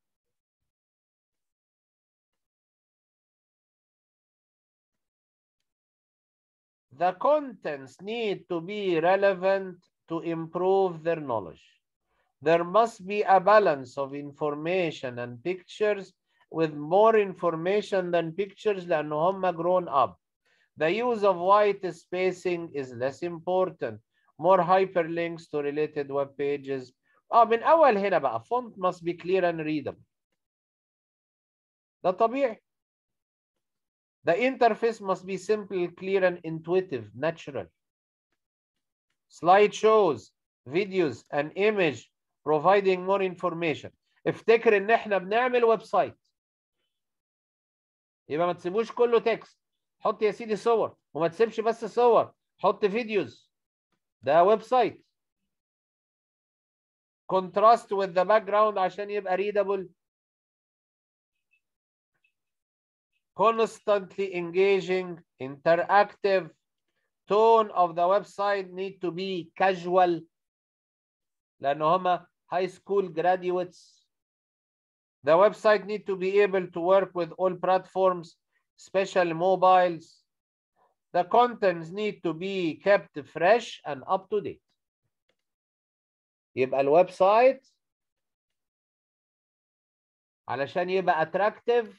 The contents need to be relevant to improve their knowledge. There must be a balance of information and pictures with more information than pictures لأنه هم grown up. The use of white spacing is less important. More hyperlinks to related web pages. اه من أول هنا بقى font must be clear and readable. ده طبيعي. The interface must be simple, clear, and intuitive, natural. Slideshows, videos, and image providing more information. افتكر ان احنا بنعمل ويب سايت. يبقى ما تسيبوش كله تكست. حط يا سيدي صور وما تسيبش بس صور، حط فيديوز. ده ويب سايت. contrast with the background عشان يبقى readable constantly engaging interactive tone of the website need to be casual لأن هما high school graduates the website need to be able to work with all platforms especially mobiles the contents need to be kept fresh and up to date يبقى الويب سايت علشان يبقى اتراكتيف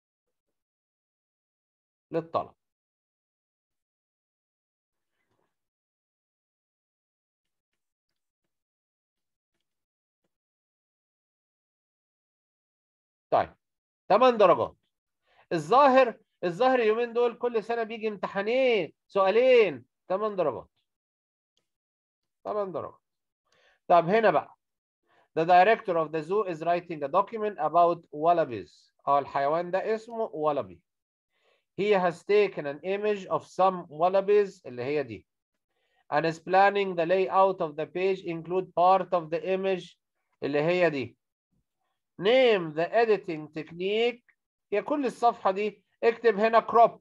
للطلب طيب 8 درجات الظاهر الظاهر اليومين دول كل سنه بيجي امتحانين سؤالين 8 درجات 8 درجات طب هنا بقى The director of the zoo is writing a document about wallabies. اه الحيوان ده اسمه wallaby. He has taken an image of some wallabies اللي هي دي. And is planning the layout of the page include part of the image اللي هي دي. Name the editing technique. هي كل الصفحة دي اكتب هنا crop.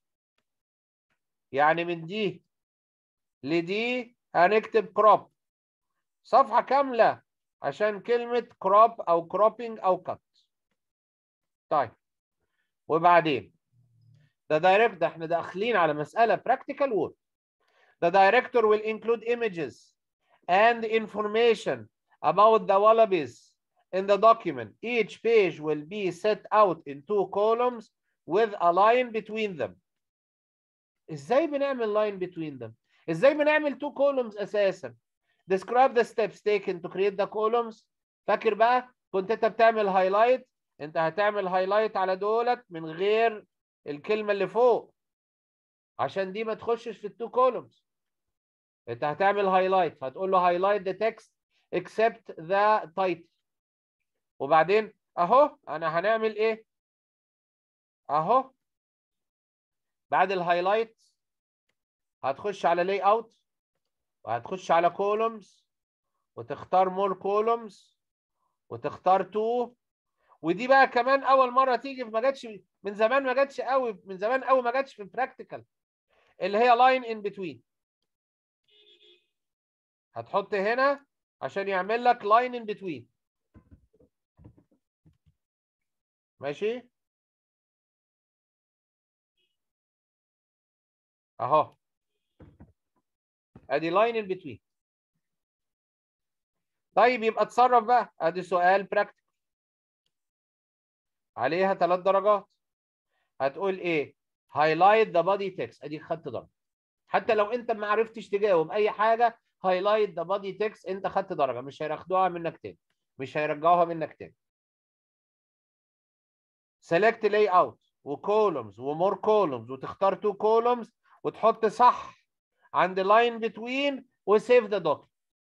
يعني من دي لدي هنكتب crop. صفحة كاملة عشان كلمة crop أو cropping أو cut. طيب وبعدين the direct ده احنا داخلين على مسألة practical work. The director will include images and information about the wallabies in the document. Each page will be set out in two columns with a line between them. ازاي بنعمل line between them؟ ازاي بنعمل two columns اساسا؟ describe the steps taken to create the columns فاكر بقى كنت انت بتعمل هايلايت انت هتعمل هايلايت على دولت من غير الكلمه اللي فوق عشان دي ما تخشش في التو كولومز انت هتعمل هايلايت هتقول له هايلايت the text except the title وبعدين اهو انا هنعمل ايه اهو بعد الهايلايت هتخش على لاي اوت وهتخش على كولومز وتختار مور كولومز وتختار تو ودي بقى كمان اول مره تيجي ما جاتش من زمان ما جاتش قوي من زمان قوي ما جاتش في البراكتيكال اللي هي لاين ان بتوين هتحط هنا عشان يعمل لك لاين ان بتوين ماشي اهو ادي لاين ان بتوين طيب يبقى اتصرف بقى ادي سؤال براكتيكال عليها ثلاث درجات هتقول ايه هايلايت ذا بادي تكست ادي خدت درجه حتى لو انت ما عرفتش تجاوب اي حاجه هايلايت ذا بادي تكست انت خدت درجه مش هياخدوها منك تاني مش هيرجعوها منك تاني سيلكت لاي اوت وكولومز ومور كولومز وتختار تو كولومز وتحط صح عند لاين بتوين وسيف ذا دوت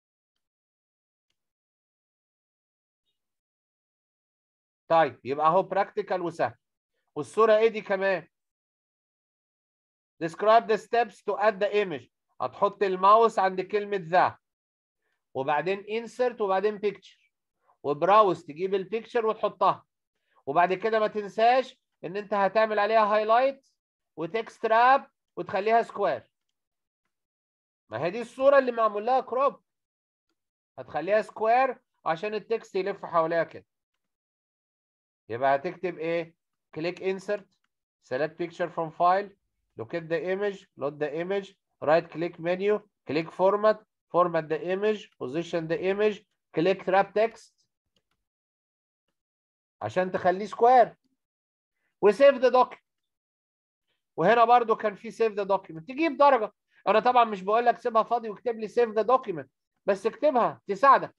طيب يبقى اهو براكتيكال وسهل والصوره ايه دي كمان describe the steps to add the image هتحط الماوس عند كلمه ذا وبعدين insert وبعدين picture وبراوز تجيب البيكتشر وتحطها وبعد كده ما تنساش ان انت هتعمل عليها هايلايت وتكست راب وتخليها سكوير ما هي دي الصوره اللي معمول لها كروب هتخليها سكوير عشان التكست يلف حواليها كده يبقى هتكتب ايه كليك انسرت select picture from file locate the image load the image right click menu click format format the image position the image click wrap text عشان تخليه سكوير وسيف ذا دوكيمنت وهنا برضو كان في سيف ذا دوكيمنت تجيب درجه انا طبعا مش بقول لك سيبها فاضي واكتب لي سيف ذا دوكيمنت بس اكتبها تساعدك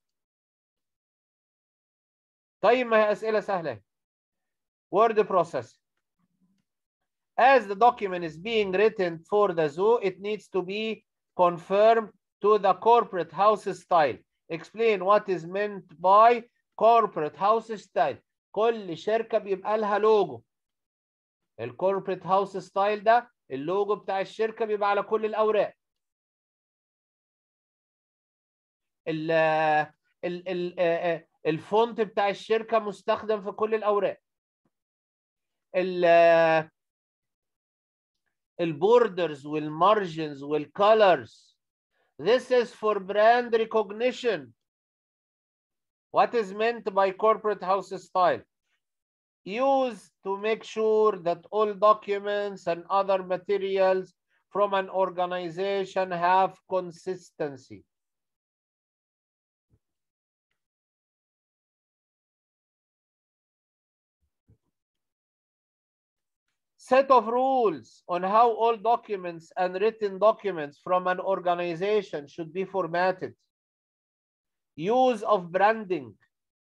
طيب ما هي اسئله سهله word processing as the document is being written for the zoo it needs to be confirmed to the corporate house style explain what is meant by corporate house style كل شركه بيبقى لها لوجو الكوربريت هاوس ستايل ده اللوجو بتاع الشركه بيبقى على كل الاوراق ال ال آه، الفونت بتاع الشركه مستخدم في كل الاوراق البوردرز والمارجنز والكالرز This is for brand recognition. What is meant by corporate house style? Used to make sure that all documents and other materials from an organization have consistency. set of rules on how all documents and written documents from an organization should be formatted. Use of branding.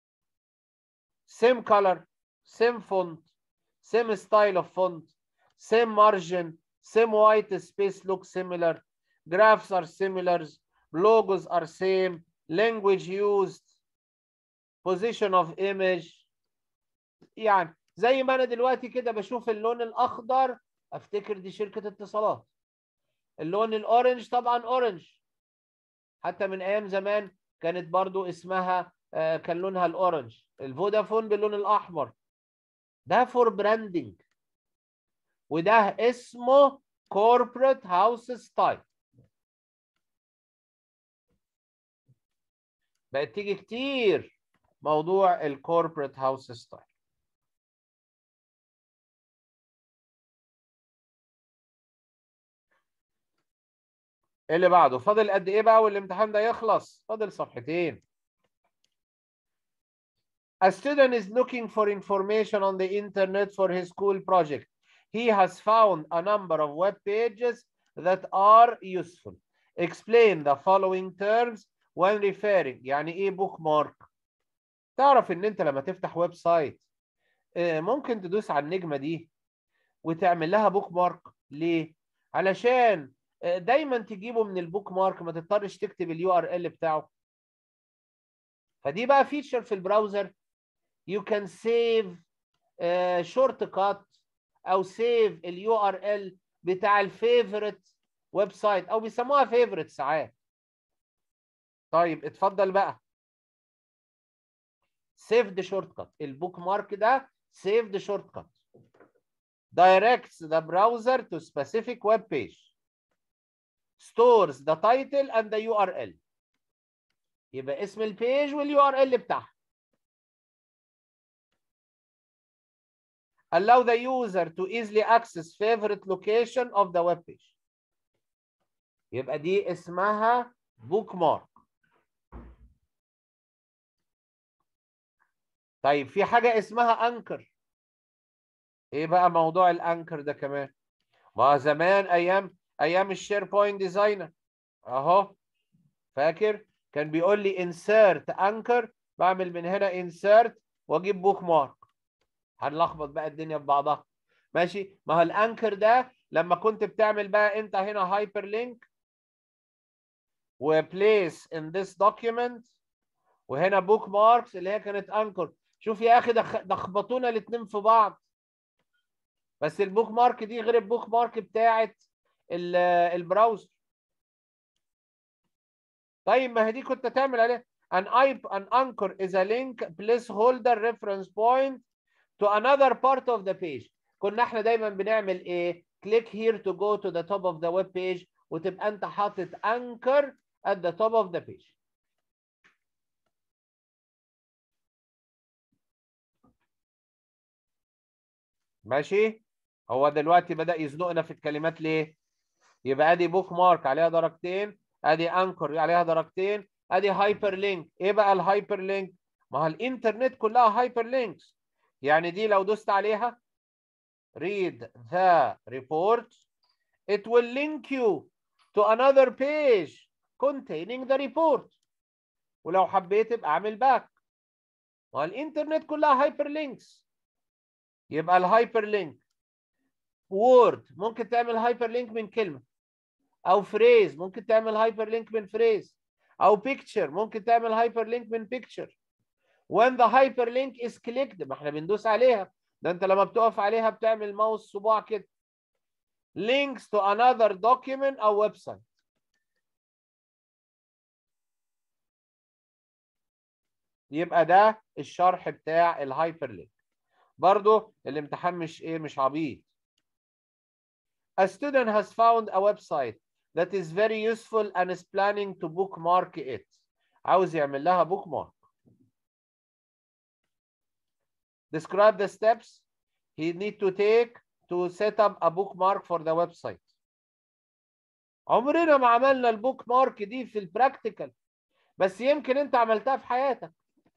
Same color, same font, same style of font, same margin, same white space look similar. Graphs are similar. Logos are same. Language used. Position of image. يعني زي ما انا دلوقتي كده بشوف اللون الاخضر افتكر دي شركه اتصالات اللون الاورنج طبعا اورنج حتى من ايام زمان كانت برضو اسمها آه، كان لونها الاورنج الفودافون باللون الاحمر ده فور براندنج وده اسمه كوربريت هاوس ستايل بقت تيجي كتير موضوع الكوربريت هاوس ستايل اللي بعده فاضل قد ايه بقى والامتحان ده يخلص فاضل صفحتين A student is looking for information on the internet for his school project. He has found a number of web pages that are useful. Explain the following terms when referring يعني ايه بوك مارك تعرف ان انت لما تفتح ويب سايت آه، ممكن تدوس على النجمة دي وتعمل لها بوك مارك ليه؟ علشان آه، دايما تجيبه من البوك مارك ما تضطرش تكتب اليو ار ال بتاعه فدي بقى فيتشر في البراوزر you can save شورت كات او سيف اليو ار ال بتاع الفيفورت ويب سايت او بيسموها فيفورت ساعات طيب اتفضل بقى سيف ذا شورت كات البوك مارك ده سيف ذا شورت كات directs the browser to specific web page stores the title and the URL يبقى اسم البيج واليو ار ال بتاعها allow the user to easily access favorite location of the web page يبقى دي اسمها بوك مارك طيب في حاجة اسمها انكر ايه بقى موضوع الانكر ده كمان ما زمان ايام ايام الشير بوينت ديزاينر اهو فاكر كان بيقول لي انسيرت انكر بعمل من هنا انسيرت واجيب بوك مارك هنلخبط بقى الدنيا في بعضها ماشي ما هو الانكر ده لما كنت بتعمل بقى انت هنا هايبر لينك وبليس ان ذس دوكيمنت وهنا بوك ماركس اللي هي كانت انكر شوف يا اخي دخ- دخبطونا الاثنين في بعض بس البوك مارك دي غير البوك مارك بتاعت ال- البراوزر طيب ما هي دي كنت تعمل عليها an IP an anchor is a link placeholder reference point to another part of the page كنا احنا دايما بنعمل ايه click here to go to the top of the web page وتبقى انت حاطط anchor at the top of the page ماشي هو دلوقتي بدأ يزنقنا في الكلمات ليه يبقى ادي بوك مارك عليها درجتين ادي انكر عليها درجتين ادي هايبر لينك ايه بقى الهايبر لينك ما هو الانترنت كلها هايبر لينكس يعني دي لو دوست عليها read the report it will link you to another page containing the report ولو حبيت ابقى اعمل باك ما هو الانترنت كلها هايبر لينكس يبقى الهايبر لينك وورد ممكن تعمل هايبر لينك من كلمه او فريز ممكن تعمل هايبر لينك من فريز او بيكتشر ممكن تعمل هايبر لينك من بيكتشر when the hyperlink is clicked ما احنا بندوس عليها ده انت لما بتقف عليها بتعمل ماوس صباع كده links to another document او ويب سايت يبقى ده الشرح بتاع الهايبر لينك برضو الامتحان مش ايه مش عبيط A student has found a website that is very useful and is planning to bookmark it. عاوز يعمل لها bookmark. Describe the steps he need to take to set up a bookmark for the website. عمرنا ما عملنا البوك مارك دي في البراكتيكال بس يمكن انت عملتها في حياتك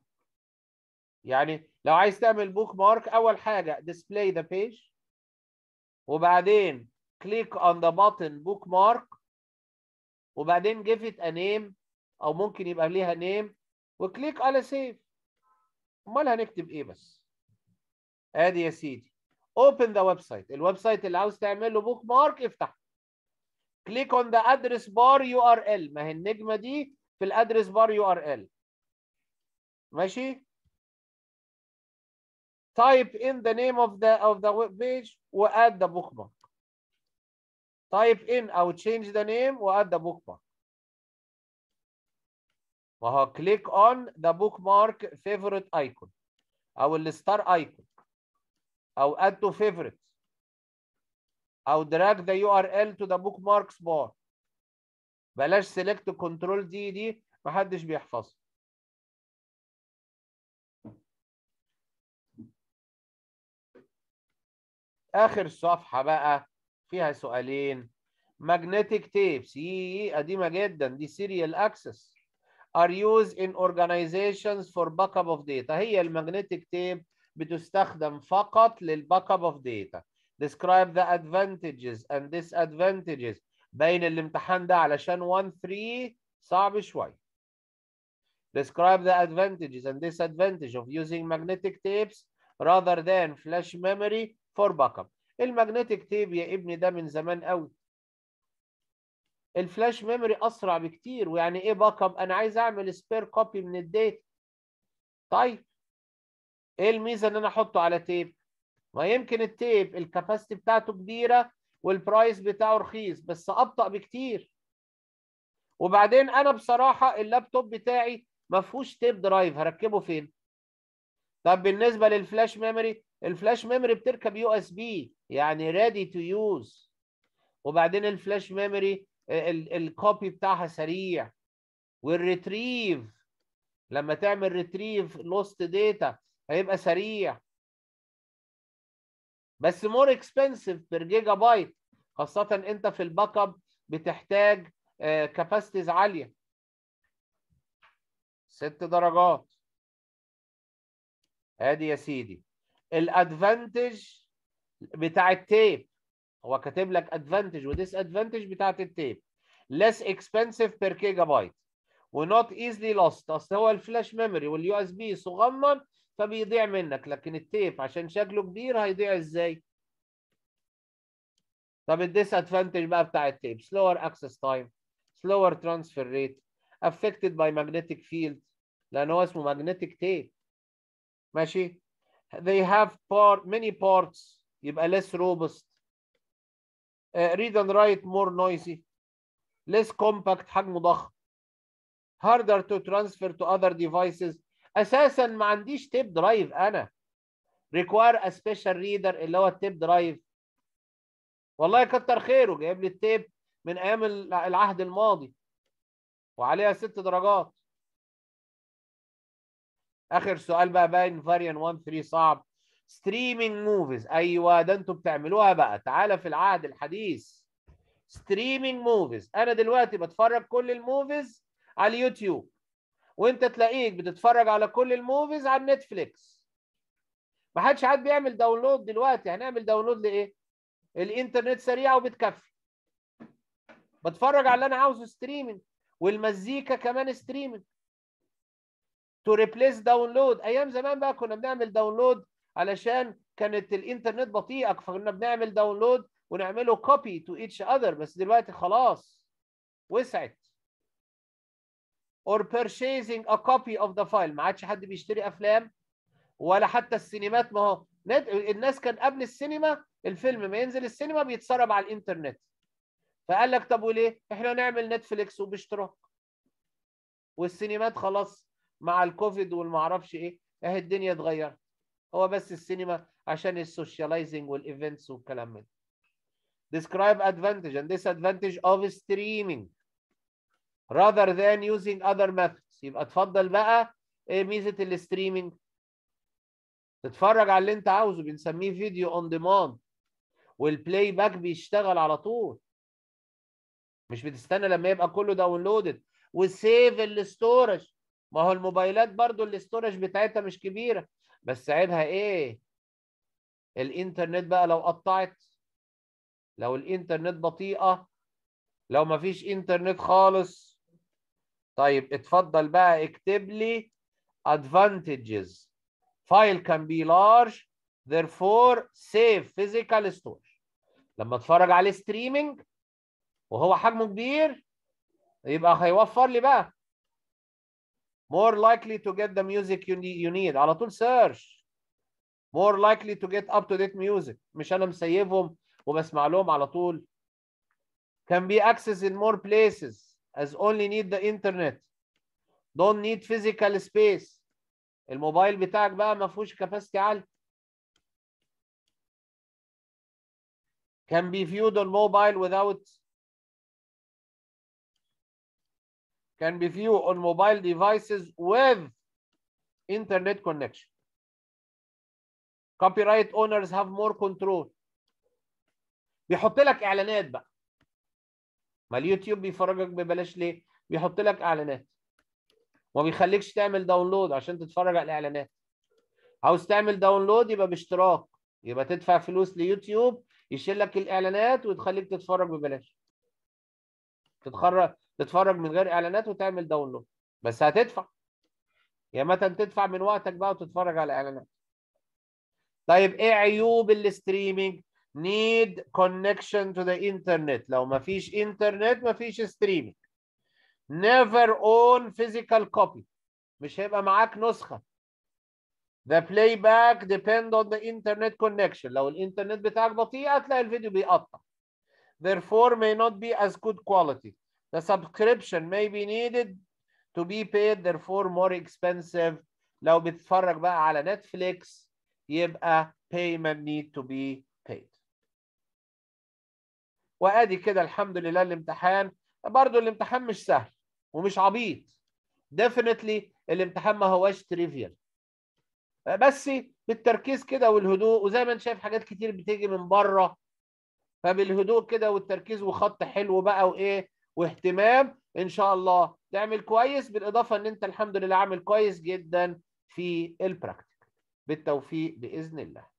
يعني لو عايز تعمل بوك مارك اول حاجه display the page وبعدين click on the button bookmark وبعدين give it a name او ممكن يبقى ليها name وكليك على save امال هنكتب ايه بس ادي يا سيدي open the website الويب سايت اللي عاوز تعمل له بوك مارك افتح click on the address bar URL ما هي النجمه دي في الادرس بار URL ماشي type in the name of the of the web page وadd the bookmark type in او change the name وadd the bookmark وهو click on the bookmark favorite icon او الستار icon او add to favorite او drag the URL to the bookmarks bar بلاش select control دي دي محدش بيحفظها اخر صفحه بقى فيها سؤالين magnetic tapes يي قديمه جدا دي serial access are used in organizations for backup of data هي المagnetic tape بتستخدم فقط للباك اب of data describe the advantages and disadvantages بين الامتحان ده علشان 1 3 صعب شويه describe the advantages and disadvantages of using magnetic tapes rather than flash memory for backup المagnetic tape يا ابني ده من زمان قوي الفلاش ميموري اسرع بكتير ويعني ايه باك اب انا عايز اعمل سبير كوبي من الداتا طيب ايه الميزه ان انا احطه على تيب ما يمكن التيب الكاباسيتي بتاعته كبيره والبرايس بتاعه رخيص بس ابطا بكتير وبعدين انا بصراحه اللابتوب بتاعي ما فيهوش تيب درايف هركبه فين طب بالنسبه للفلاش ميموري الفلاش ميموري بتركب يو اس بي يعني ريدي تو يوز وبعدين الفلاش ميموري الكوبي بتاعها سريع والريتريف لما تعمل ريتريف لوست داتا هيبقى سريع بس مور اكسبنسيف بير جيجا بايت خاصة انت في الباك اب بتحتاج كاباسيتيز عالية ست درجات ادي يا سيدي الادفانتج بتاع التيب هو كاتب لك ادفانتج وديس ادفانتج بتاعت التيب less expensive per gigabyte ونوت easily lost اصل هو الفلاش ميموري واليو اس بي صغنن فبيضيع منك لكن التيب عشان شكله كبير هيضيع ازاي طب الديس ادفانتج بقى بتاع التيب slower access time slower transfer rate affected by magnetic field لان هو اسمه magnetic tape ماشي they have part many parts يبقى less robust uh, read and write more noisy less compact حجمه ضخم harder to transfer to other devices اساسا ما عنديش تيب درايف انا require a special reader اللي هو التيب درايف والله كتر خيره جايب لي التيب من ايام العهد الماضي وعليها ست درجات اخر سؤال بقى باين فاريان 1 3 صعب ستريمينج موفيز ايوه ده انتوا بتعملوها بقى تعالى في العهد الحديث ستريمينج موفيز انا دلوقتي بتفرج كل الموفيز على اليوتيوب وانت تلاقيك بتتفرج على كل الموفيز على نتفليكس ما حدش حد بيعمل داونلود دلوقتي هنعمل داونلود لايه الانترنت سريع وبتكفي بتفرج على اللي انا عاوزه ستريمينج والمزيكا كمان ستريمينج تو ريبليس داونلود ايام زمان بقى كنا بنعمل داونلود علشان كانت الانترنت بطيئه فكنا بنعمل داونلود ونعمله كوبي تو ايتش اذر بس دلوقتي خلاص وسعت or purchasing a copy of the file ما عادش حد بيشتري افلام ولا حتى السينمات ما هو الناس كان قبل السينما الفيلم ما ينزل السينما بيتسرب على الانترنت فقال لك طب وليه احنا نعمل نتفليكس وباشتراك والسينمات خلاص مع الكوفيد والمعرفش ايه اهي الدنيا اتغيرت هو بس السينما عشان السوشياليزنج والايفنتس والكلام من describe advantage and disadvantage of streaming rather than using other methods يبقى اتفضل بقى ايه ميزه الستريمينج تتفرج على اللي انت عاوزه بنسميه فيديو اون ديماند والبلاي باك بيشتغل على طول مش بتستنى لما يبقى كله داونلودد وسيف الاستورج ما هو الموبايلات برضو الاستورج بتاعتها مش كبيره بس عيبها ايه الانترنت بقى لو قطعت لو الانترنت بطيئه لو ما فيش انترنت خالص طيب اتفضل بقى اكتب لي advantages file can be large therefore save physical storage لما اتفرج عليه ستريمينج وهو حجمه كبير يبقى هيوفر لي بقى more likely to get the music you need, you need. على طول سيرش more likely to get up to date music مش انا مسيفهم وبسمع لهم على طول can be accessed in more places as only need the internet don't need physical space الموبايل بتاعك بقى ما فيهوش كاباسيتي عالي can be viewed on mobile without can be viewed on mobile devices with internet connection copyright owners have more control بيحط لك اعلانات بقى ما اليوتيوب بيفرجك ببلاش ليه بيحط لك اعلانات وما بيخليكش تعمل داونلود عشان تتفرج على الاعلانات عاوز تعمل داونلود يبقى باشتراك يبقى تدفع فلوس ليوتيوب يشيل لك الاعلانات وتخليك تتفرج ببلاش تتخرج تتفرج من غير اعلانات وتعمل داونلود بس هتدفع يا متى تدفع من وقتك بقى وتتفرج على اعلانات طيب ايه عيوب الستريمينج need connection to the internet لو ما فيش انترنت ما فيش ستريمينج never own physical copy مش هيبقى معاك نسخة the playback depend on the internet connection لو الانترنت بتاعك بطيء هتلاقي الفيديو بيقطع therefore may not be as good quality the subscription may be needed to be paid therefore more expensive لو بتتفرج بقى على نتفليكس يبقى payment need to be paid وادي كده الحمد لله الامتحان برضو الامتحان مش سهل ومش عبيط definitely الامتحان ما هواش تريفيال بس بالتركيز كده والهدوء وزي ما انت شايف حاجات كتير بتيجي من بره فبالهدوء كده والتركيز وخط حلو بقى وايه واهتمام ان شاء الله تعمل كويس بالاضافه ان انت الحمد لله عامل كويس جدا في البراكتيكال بالتوفيق باذن الله